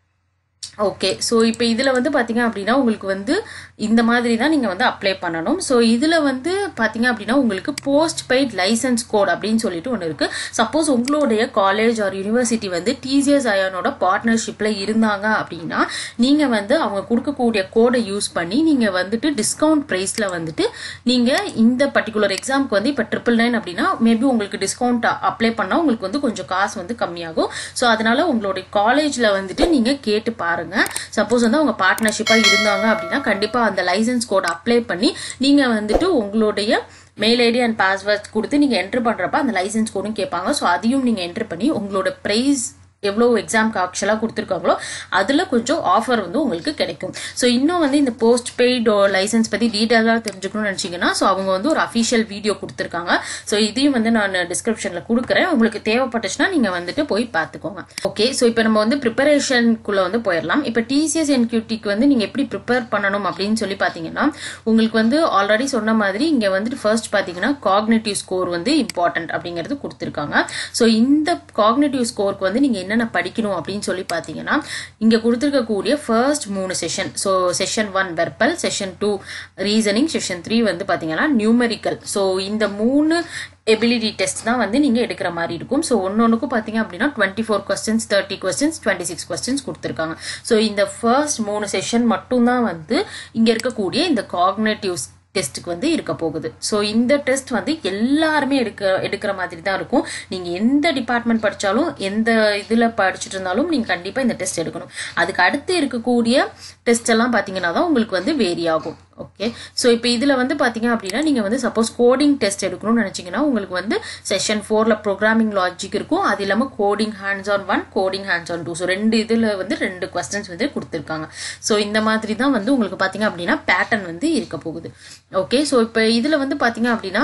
ஓகே ஸோ இப்போ இதில் வந்து பார்த்தீங்க அப்படின்னா உங்களுக்கு வந்து இந்த மாதிரி தான் நீங்கள் வந்து அப்ளை பண்ணணும் ஸோ இதில் வந்து பார்த்தீங்க அப்படின்னா உங்களுக்கு போஸ்ட் பெய்ட் லைசன்ஸ் கோட் அப்படின்னு சொல்லிட்டு ஒன்று இருக்குது சப்போஸ் உங்களுடைய காலேஜ் ஆர் யூனிவர்சிட்டி வந்து டிசிஎஸ் அயானோட பார்ட்னர்ஷிப்பில் இருந்தாங்க அப்படின்னா நீங்கள் வந்து அவங்க கொடுக்கக்கூடிய கோடை யூஸ் பண்ணி நீங்கள் வந்துட்டு டிஸ்கவுண்ட் ப்ரைஸில் வந்துட்டு நீங்கள் இந்த பர்டிகுலர் எக்ஸாமுக்கு வந்து இப்போ ட்ரிபிள் நைன் அப்படின்னா மேபி உங்களுக்கு டிஸ்கவுண்ட் அப்ளை பண்ணால் உங்களுக்கு வந்து கொஞ்சம் காசு வந்து கம்மியாகும் ஸோ அதனால உங்களுடைய காலேஜில் வந்துட்டு நீங்கள் கேட்டு பாருங்க சப்போஸ் வந்து அவங்க பார்ட்னர்ஷிப்பாக இருந்தாங்க அப்படின்னா கண்டிப்பாக அந்த லைசன்ஸ் கோட் அப்ளை பண்ணி நீங்கள் வந்துட்டு உங்களுடைய மெயில் ஐடி அண்ட் பாஸ்வேர்ட் கொடுத்து நீங்கள் என்ட்ரு பண்ணுறப்ப அந்த லைசன்ஸ் கோடும் கேட்பாங்க ஸோ அதையும் நீங்கள் என்ட்ரு பண்ணி உங்களோட ப்ரைஸ் எவ்வளோ எக்ஸாம்க்கு ஆக்சுவலாக கொடுத்துருக்காங்களோ அதில் கொஞ்சம் ஆஃபர் வந்து உங்களுக்கு கிடைக்கும் ஸோ இன்னும் வந்து இந்த போஸ்ட் பெய்டு லைசன்ஸ் பற்றி டீட்டெயிலாக தெரிஞ்சுக்கணும்னு நினச்சிங்கன்னா ஸோ அவங்க வந்து ஒரு அஃபிஷியல் வீடியோ கொடுத்துருக்காங்க ஸோ இதையும் வந்து நான் டிஸ்கிரிப்ஷனில் கொடுக்குறேன் உங்களுக்கு தேவைப்பட்டுச்சுன்னா நீங்கள் வந்துட்டு போய் பார்த்துக்கோங்க ஓகே ஸோ இப்போ நம்ம வந்து ப்ரிப்பரேஷனுக்குள்ளே வந்து போயிடலாம் இப்போ டிசிஎஸ் என்கியூட்டிக்கு வந்து நீங்கள் எப்படி ப்ரிப்பேர் பண்ணணும் அப்படின்னு சொல்லி பார்த்தீங்கன்னா உங்களுக்கு வந்து ஆல்ரெடி சொன்ன மாதிரி இங்கே வந்துட்டு ஃபர்ஸ்ட் பார்த்தீங்கன்னா காக்னேட்டிவ் ஸ்கோர் வந்து இம்பார்ட்டன்ட் அப்படிங்கிறது கொடுத்துருக்காங்க ஸோ இந்த காக்னேட்டிவ் ஸ்கோருக்கு வந்து நீங்கள் என்னென்ன படிக்கணும் அப்படின்னு சொல்லி பார்த்தீங்கன்னா இங்கே கொடுத்துருக்கக்கூடிய ஃபர்ஸ்ட் மூணு session so session one verbal session two reasoning session three வந்து பார்த்தீங்கன்னா நியூமெரிக்கல் ஸோ இந்த மூணு எபிலிட்டி டெஸ்ட் தான் வந்து நீங்கள் எடுக்கிற மாதிரி இருக்கும் ஸோ ஒன்று ஒன்றுக்கும் பார்த்தீங்க அப்படின்னா twenty four questions thirty questions twenty six questions கொடுத்துருக்காங்க ஸோ இந்த ஃபர்ஸ்ட் மூணு செஷன் மட்டும்தான் வந்து இங்கே இருக்கக்கூடிய இந்த காக்னேட்டிவ்ஸ் டெஸ்ட்டுக்கு வந்து இருக்க போகுது ஸோ இந்த டெஸ்ட் வந்து எல்லாருமே எடுக்க எடுக்கிற மாதிரி தான் இருக்கும் நீங்கள் எந்த டிபார்ட்மெண்ட் படித்தாலும் எந்த இதில் படிச்சுட்டு இருந்தாலும் நீங்கள் கண்டிப்பாக இந்த டெஸ்ட் எடுக்கணும் அதுக்கு அடுத்து இருக்கக்கூடிய டெஸ்ட் எல்லாம் பார்த்தீங்கன்னா தான் உங்களுக்கு வந்து வேரி ஆகும் ஓகே ஸோ இப்போ இதில் வந்து பார்த்தீங்க அப்படின்னா நீங்கள் வந்து சப்போஸ் கோடிங் டெஸ்ட் எடுக்கணும்னு நினச்சிங்கன்னா உங்களுக்கு வந்து செஷன் ஃபோரில் ப்ரோக்ராமிங் லாஜிக் இருக்கும் அது இல்லாமல் coding hands on one coding hands on two so ரெண்டு இதில் வந்து ரெண்டு கொஸ்டின்ஸ் வந்து கொடுத்துருக்காங்க ஸோ இந்த மாதிரி தான் வந்து உங்களுக்கு பார்த்தீங்க அப்படின்னா பேட்டர்ன் வந்து இருக்க போகுது ஓகே ஸோ இப்போ இதில் வந்து பார்த்தீங்க அப்படின்னா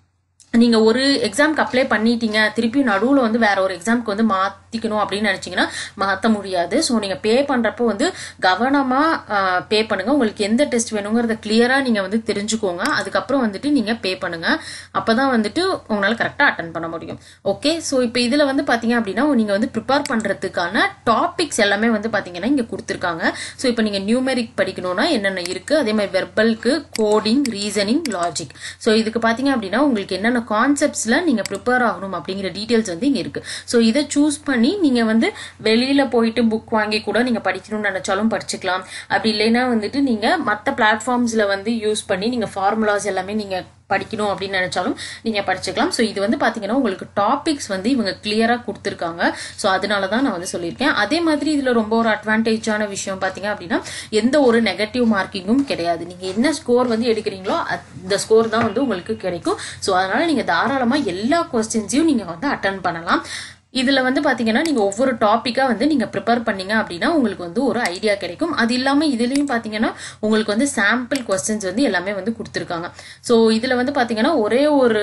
நீங்க ஒரு எக்ஸாம்க்கு அப்ளை பண்ணிட்டீங்க திருப்பி நடுவில் வந்து வேற ஒரு எக்ஸாம்க்கு வந்து மாத்திக்கணும் அப்படின்னு நினைச்சீங்கன்னா மாற்ற முடியாது ஸோ நீங்க பே பண்றப்போ வந்து கவனமா பே பண்ணுங்க உங்களுக்கு எந்த டெஸ்ட் வேணுங்கிறத கிளியரா நீங்க வந்து தெரிஞ்சுக்கோங்க அதுக்கப்புறம் வந்துட்டு நீங்க பே பண்ணுங்க அப்பதான் வந்துட்டு உங்களால கரெக்டா அட்டன் பண்ண முடியும் ஓகே ஸோ இப்போ இதுல வந்து பாத்தீங்க அப்படின்னா நீங்க வந்து ப்ரிப்பேர் பண்றதுக்கான டாபிக்ஸ் எல்லாமே வந்து பாத்தீங்கன்னா இங்க கொடுத்துருக்காங்க ஸோ இப்போ நீங்க நியூமெரிக் படிக்கணும்னா என்னென்ன இருக்கு அதே மாதிரி வெர்பல்க்கு கோடிங் ரீசனிங் லாஜிக் ஸோ இதுக்கு பாத்தீங்க அப்படின்னா உங்களுக்கு என்னென்ன கான்செப்ட்ஸ்ல நீங்க ப்ரிப்பேர் ஆகணும் அப்படிங்கிற டீட்டெயில்ஸ் வந்து இங்க இருக்கு ஸோ இதை சூஸ் பண்ணி நீங்க வந்து வெளியில போயிட்டு புக் வாங்கி கூட நீங்க படிக்கணும்னு நினைச்சாலும் படிச்சுக்கலாம் அப்படி இல்லைன்னா வந்துட்டு நீங்க மற்ற பிளாட்ஃபார்ம்ஸ்ல வந்து யூஸ் பண்ணி நீங்க ஃபார்முலாஸ் எல்லாமே நீங்க படிக்கணும் அப்படின்னு நினைச்சாலும் நீங்க படிச்சுக்கலாம் ஸோ இது வந்து பாத்தீங்கன்னா உங்களுக்கு டாபிக்ஸ் வந்து இவங்க கிளியரா கொடுத்துருக்காங்க ஸோ அதனால தான் நான் வந்து சொல்லியிருக்கேன் அதே மாதிரி இதுல ரொம்ப ஒரு அட்வான்டேஜான விஷயம் பாத்தீங்க அப்படின்னா எந்த ஒரு நெகட்டிவ் மார்க்கிங்கும் கிடையாது நீங்க என்ன ஸ்கோர் வந்து எடுக்கிறீங்களோ அந்த ஸ்கோர் தான் வந்து உங்களுக்கு கிடைக்கும் ஸோ அதனால நீங்க தாராளமா எல்லா கொஸ்டின்ஸையும் நீங்க வந்து அட்டன் பண்ணலாம் இதுல வந்து பாத்தீங்கன்னா நீங்க ஒவ்வொரு டாபிக்கா வந்து நீங்க ப்ரிப்பேர் பண்ணீங்க அப்படின்னா உங்களுக்கு வந்து ஒரு ஐடியா கிடைக்கும் அது இல்லாம இதுலயும் பாத்தீங்கன்னா உங்களுக்கு வந்து சாம்பிள் கொஸ்டின்ஸ் வந்து எல்லாமே வந்து கொடுத்துருக்காங்க ஸோ இதுல வந்து பாத்தீங்கன்னா ஒரே ஒரு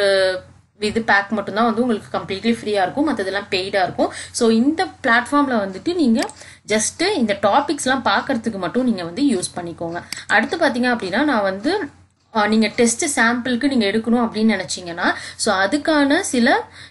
இது பேக் மட்டும்தான் வந்து உங்களுக்கு கம்ப்ளீட்லி ஃப்ரீயாக இருக்கும் மற்றதெல்லாம் பெய்டாக இருக்கும் ஸோ இந்த பிளாட்ஃபார்மில் வந்துட்டு நீங்கள் ஜஸ்ட்டு இந்த டாபிக்ஸ்லாம் பார்க்கறதுக்கு மட்டும் நீங்கள் வந்து யூஸ் பண்ணிக்கோங்க அடுத்து பார்த்தீங்க அப்படின்னா நான் வந்து நீங்கள் டெஸ்ட் சாம்பிளுக்கு நீங்கள் எடுக்கணும் அப்படின்னு நினச்சிங்கன்னா ஸோ அதுக்கான சில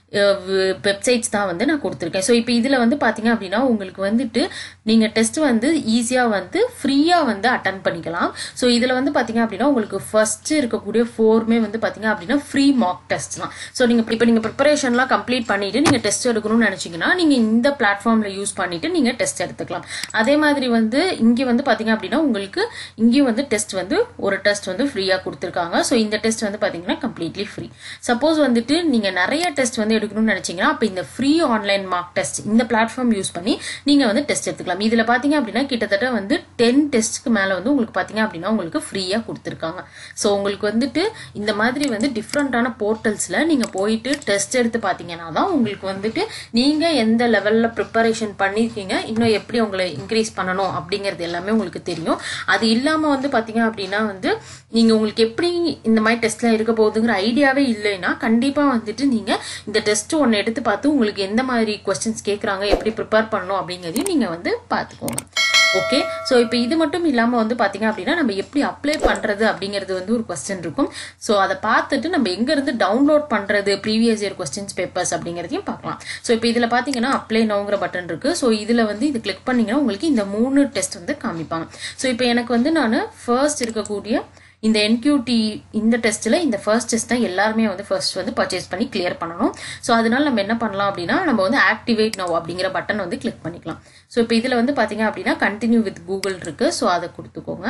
வெப்சைட்ஸ் தான் வந்து நான் கொடுத்துருக்கேன் ஸோ இப்போ இதில் வந்து பார்த்தீங்க அப்படின்னா உங்களுக்கு வந்துட்டு நீங்கள் டெஸ்ட் வந்து ஈஸியாக வந்து ஃப்ரீயாக வந்து அட்டன் பண்ணிக்கலாம் ஸோ இதில் வந்து பார்த்தீங்க அப்படின்னா உங்களுக்கு ஃபர்ஸ்ட் இருக்கக்கூடிய ஃபோருமே வந்து பார்த்தீங்க அப்படின்னா ஃப்ரீ மார்க் டெஸ்ட் தான் ஸோ நீங்கள் இப்போ நீங்கள் ப்ரிப்பரேஷன்லாம் கம்ப்ளீட் பண்ணிட்டு நீங்கள் டெஸ்ட் எடுக்கணும்னு நினச்சிங்கன்னா நீங்கள் இந்த பிளாட்ஃபார்மில் யூஸ் பண்ணிட்டு நீங்கள் டெஸ்ட் எடுத்துக்கலாம் அதே மாதிரி வந்து இங்கே வந்து பார்த்தீங்க அப்படின்னா உங்களுக்கு இங்கேயும் வந்து டெஸ்ட் வந்து ஒரு டெஸ்ட் வந்து ஃப்ரீயாக கொடுத்துருக்காங்க ஸோ இந்த டெஸ்ட் வந்து பார்த்தீங்கன்னா கம்ப்ளீட்லி ஃப்ரீ சப்போஸ் வந்துட்டு நீங்கள் நிறைய டெஸ்ட் வந்து எடுக்கணும்னு நினைச்சீங்கன்னா அப்போ இந்த ஃப்ரீ ஆன்லைன் மார்க் டெஸ்ட் இந்த பிளாட்ஃபார்ம் யூஸ் பண்ணி நீங்க வந்து டெஸ்ட் எடுத்துக்கலாம் இதுல பாத்தீங்க அப்படின்னா கிட்டத்தட்ட வந்து டென் டெஸ்ட்க்கு மேல வந்து உங்களுக்கு பாத்தீங்க அப்படின்னா உங்களுக்கு ஃப்ரீயா கொடுத்துருக்காங்க ஸோ உங்களுக்கு வந்துட்டு இந்த மாதிரி வந்து டிஃப்ரெண்டான போர்ட்டல்ஸ்ல நீங்க போயிட்டு டெஸ்ட் எடுத்து பாத்தீங்கன்னா தான் உங்களுக்கு வந்துட்டு நீங்க எந்த லெவல்ல ப்ரிப்பரேஷன் பண்ணிருக்கீங்க இன்னும் எப்படி உங்களை இன்க்ரீஸ் பண்ணணும் அப்படிங்கிறது எல்லாமே உங்களுக்கு தெரியும் அது இல்லாம வந்து பாத்தீங்க அப்படின்னா வந்து நீங்க உங்களுக்கு எப்படி இந்த மாதிரி டெஸ்ட்லாம் இருக்க போகுதுங்கிற ஐடியாவே இல்லைன்னா கண்டிப்பா வந்துட்டு நீங்க இந்த டெஸ்ட் ஒன்று எடுத்து பார்த்து உங்களுக்கு எந்த மாதிரி கொஸ்டின்ஸ் கேட்குறாங்க எப்படி ப்ரிப்பேர் பண்ணணும் அப்படிங்கிறதையும் நீங்க வந்து பார்த்துக்கோங்க ஓகே ஸோ இப்போ இது மட்டும் இல்லாமல் வந்து பார்த்தீங்க அப்படின்னா நம்ம எப்படி அப்ளை பண்ணுறது அப்படிங்கிறது வந்து ஒரு கொஸ்டின் இருக்கும் ஸோ அதை பார்த்துட்டு நம்ம எங்கேருந்து டவுன்லோட் பண்ணுறது ப்ரீவியஸ் இயர் கொஸ்டின்ஸ் பேப்பர்ஸ் அப்படிங்கிறதையும் பார்க்கலாம் ஸோ இப்போ இதில் பார்த்தீங்கன்னா அப்ளை நோங்கிற பட்டன் இருக்குது ஸோ இதில் வந்து இது கிளிக் பண்ணிங்கன்னா உங்களுக்கு இந்த மூணு டெஸ்ட் வந்து காமிப்பாங்க ஸோ இப்போ எனக்கு வந்து நான் ஃபர்ஸ்ட் இருக்கக்கூடிய இந்த என்கியூடி இந்த டெஸ்ட்டில் இந்த ஃபர்ஸ்ட் டெஸ்ட் தான் எல்லாருமே வந்து ஃபர்ஸ்ட் வந்து பர்ச்சேஸ் பண்ணி கிளியர் பண்ணணும் ஸோ அதனால நம்ம என்ன பண்ணலாம் அப்படின்னா நம்ம வந்து ஆக்டிவேட் நோ அப்படிங்கிற பட்டன் வந்து கிளிக் பண்ணிக்கலாம் ஸோ இப்போ இதில் வந்து பார்த்தீங்க அப்படின்னா கண்டினியூ வித் கூகுள் இருக்கு ஸோ அதை கொடுத்துக்கோங்க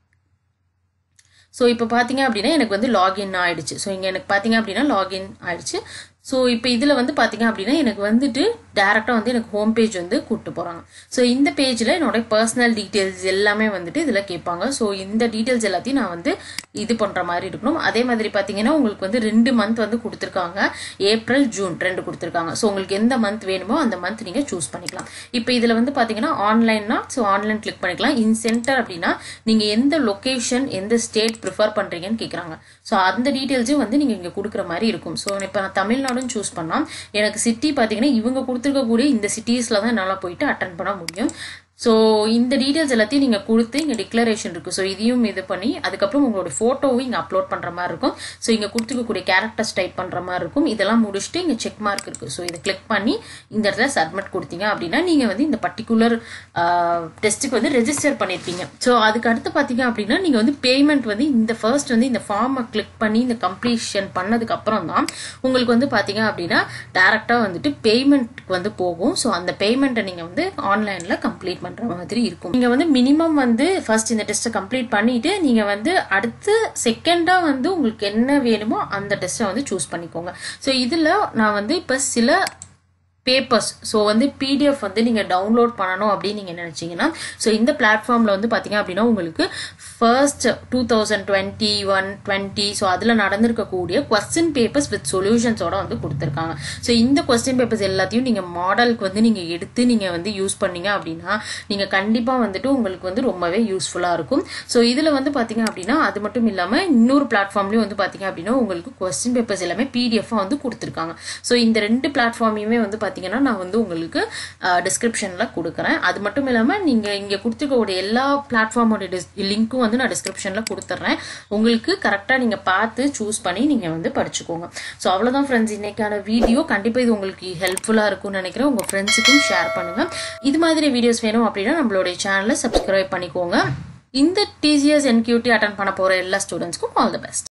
ஸோ இப்போ பார்த்தீங்க அப்படின்னா எனக்கு வந்து லாகின் ஆயிடுச்சு ஸோ இங்கே எனக்கு பார்த்தீங்க அப்படின்னா லாகின் ஆயிடுச்சு ஸோ இப்போ இதில் வந்து பார்த்தீங்க அப்படின்னா எனக்கு வந்துட்டு டேரெக்டாக வந்து எனக்கு ஹோம் பேஜ் வந்து கூப்பிட்டு போகிறாங்க ஸோ இந்த பேஜில் என்னோட பர்சனல் டீட்டெயில்ஸ் எல்லாமே வந்துட்டு இதில் கேட்பாங்க ஸோ இந்த டீட்டெயில்ஸ் எல்லாத்தையும் நான் வந்து இது பண்ணுற மாதிரி இருக்கணும் அதே மாதிரி பார்த்தீங்கன்னா உங்களுக்கு வந்து ரெண்டு மந்த் வந்து கொடுத்துருக்காங்க ஏப்ரல் ஜூன் ரெண்டு கொடுத்துருக்காங்க ஸோ உங்களுக்கு எந்த மந்த் வேணுமோ அந்த மந்த் நீங்கள் சூஸ் பண்ணிக்கலாம் இப்போ இதில் வந்து பார்த்தீங்கன்னா ஆன்லைன்னா ஸோ ஆன்லைன் கிளிக் பண்ணிக்கலாம் இன் சென்டர் அப்படின்னா நீங்கள் எந்த லொக்கேஷன் எந்த ஸ்டேட் ப்ரிஃபர் பண்ணுறீங்கன்னு கேட்குறாங்க ஸோ அந்த டீட்டெயில்ஸும் வந்து நீங்கள் இங்கே கொடுக்குற மாதிரி இருக்கும் ஸோ இப்போ நான் தமிழ்நாடு நாடும் சூஸ் பண்ணலாம் எனக்கு சிட்டி பார்த்தீங்கன்னா இவங்க கொடுத்துருக்கக்கூடிய இந்த சிட்டிஸில் தான் என்னால் போயிட்டு அட்டன் பண்ண முடியும் ஸோ இந்த டீட்டெயில்ஸ் எல்லாத்தையும் நீங்கள் கொடுத்து இங்கே டிக்ளரேஷன் இருக்குது ஸோ இதையும் இது பண்ணி அதுக்கப்புறம் உங்களோட ஃபோட்டோவும் இங்கே அப்லோட் பண்ணுற மாதிரி இருக்கும் ஸோ இங்கே கொடுத்துக்கக்கூடிய கேரக்டர்ஸ் டைப் பண்ணுற மாதிரி இருக்கும் இதெல்லாம் முடிச்சுட்டு இங்கே செக் மார்க் இருக்குது ஸோ இதை கிளிக் பண்ணி இந்த இடத்துல சப்மிட் கொடுத்தீங்க அப்படின்னா நீங்கள் வந்து இந்த பர்டிகுலர் டெஸ்ட்டுக்கு வந்து ரெஜிஸ்டர் பண்ணியிருப்பீங்க ஸோ அதுக்கு அடுத்து பார்த்தீங்க அப்படின்னா நீங்கள் வந்து பேமெண்ட் வந்து இந்த ஃபர்ஸ்ட் வந்து இந்த ஃபார்மை கிளிக் பண்ணி இந்த கம்ப்ளீஷன் பண்ணதுக்கு அப்புறம் தான் உங்களுக்கு வந்து பார்த்தீங்க அப்படின்னா டேரெக்டாக வந்துட்டு பேமெண்ட்க்கு வந்து போகும் ஸோ அந்த பேமெண்ட்டை நீங்கள் வந்து ஆன்லைனில் கம்ப்ளீட் பண்ற மாதிரி இருக்கும் நீங்க வந்து மினிமம் வந்து ஃபர்ஸ்ட் இந்த டெஸ்ட்டை கம்ப்ளீட் பண்ணிட்டு நீங்க வந்து அடுத்து செகண்டா வந்து உங்களுக்கு என்ன வேணுமோ அந்த டெஸ்ட்டை வந்து சூஸ் பண்ணிக்கோங்க ஸோ இதுல நான் வந்து இப்ப சில பேப்பர்ஸ் ஸோ வந்து பிடிஎஃப் வந்து நீங்கள் டவுன்லோட் பண்ணணும் அப்படின்னு நீங்கள் நினச்சிங்கன்னா ஸோ இந்த பிளாட்ஃபார்மில் வந்து பார்த்தீங்க அப்படின்னா உங்களுக்கு first two thousand twenty one twenty so அதில் நடந்திருக்கக்கூடிய கொஸ்டின் பேப்பர்ஸ் வித் சொல்யூஷன்ஸோட வந்து கொடுத்துருக்காங்க ஸோ இந்த கொஸ்டின் பேப்பர்ஸ் எல்லாத்தையும் நீங்கள் மாடலுக்கு வந்து நீங்கள் எடுத்து நீங்கள் வந்து யூஸ் பண்ணீங்க அப்படின்னா நீங்கள் கண்டிப்பாக வந்துட்டு உங்களுக்கு வந்து ரொம்பவே யூஸ்ஃபுல்லாக இருக்கும் ஸோ இதில் வந்து பார்த்தீங்க அப்படின்னா அது மட்டும் இல்லாமல் இன்னொரு பிளாட்ஃபார்ம்லேயும் வந்து பார்த்தீங்க அப்படின்னா உங்களுக்கு கொஸ்டின் பேப்பர்ஸ் எல்லாமே பிடிஎஃபாக வந்து கொடுத்துருக்காங்க ஸோ இந்த ரெண்டு பிளாட்ஃபார்மையுமே வந்து பார்த்தீங்கன்னா நான் வந்து உங்களுக்கு டிஸ்கிரிப்ஷனில் கொடுக்குறேன் அது மட்டும் இல்லாமல் நீங்கள் இங்கே கொடுத்துருக்கக்கூடிய எல்லா பிளாட்ஃபார்மோட டிஸ் லிங்க்கும் வந்து நான் டிஸ்கிரிப்ஷனில் கொடுத்துட்றேன் உங்களுக்கு கரெக்டாக நீங்கள் பார்த்து சூஸ் பண்ணி நீங்கள் வந்து படிச்சுக்கோங்க ஸோ அவ்வளோதான் ஃப்ரெண்ட்ஸ் இன்னைக்கான வீடியோ கண்டிப்பாக இது உங்களுக்கு ஹெல்ப்ஃபுல்லாக இருக்கும்னு நினைக்கிறேன் உங்கள் ஃப்ரெண்ட்ஸுக்கும் ஷேர் பண்ணுங்கள் இது மாதிரி வீடியோஸ் வேணும் அப்படின்னா நம்மளுடைய சேனலை சப்ஸ்கிரைப் பண்ணிக்கோங்க இந்த டிசிஎஸ் என்கியூட்டி அட்டன் பண்ண போகிற எல்லா ஸ்டூடெண்ட்ஸ்க்கும் ஆல் தி பெஸ்ட்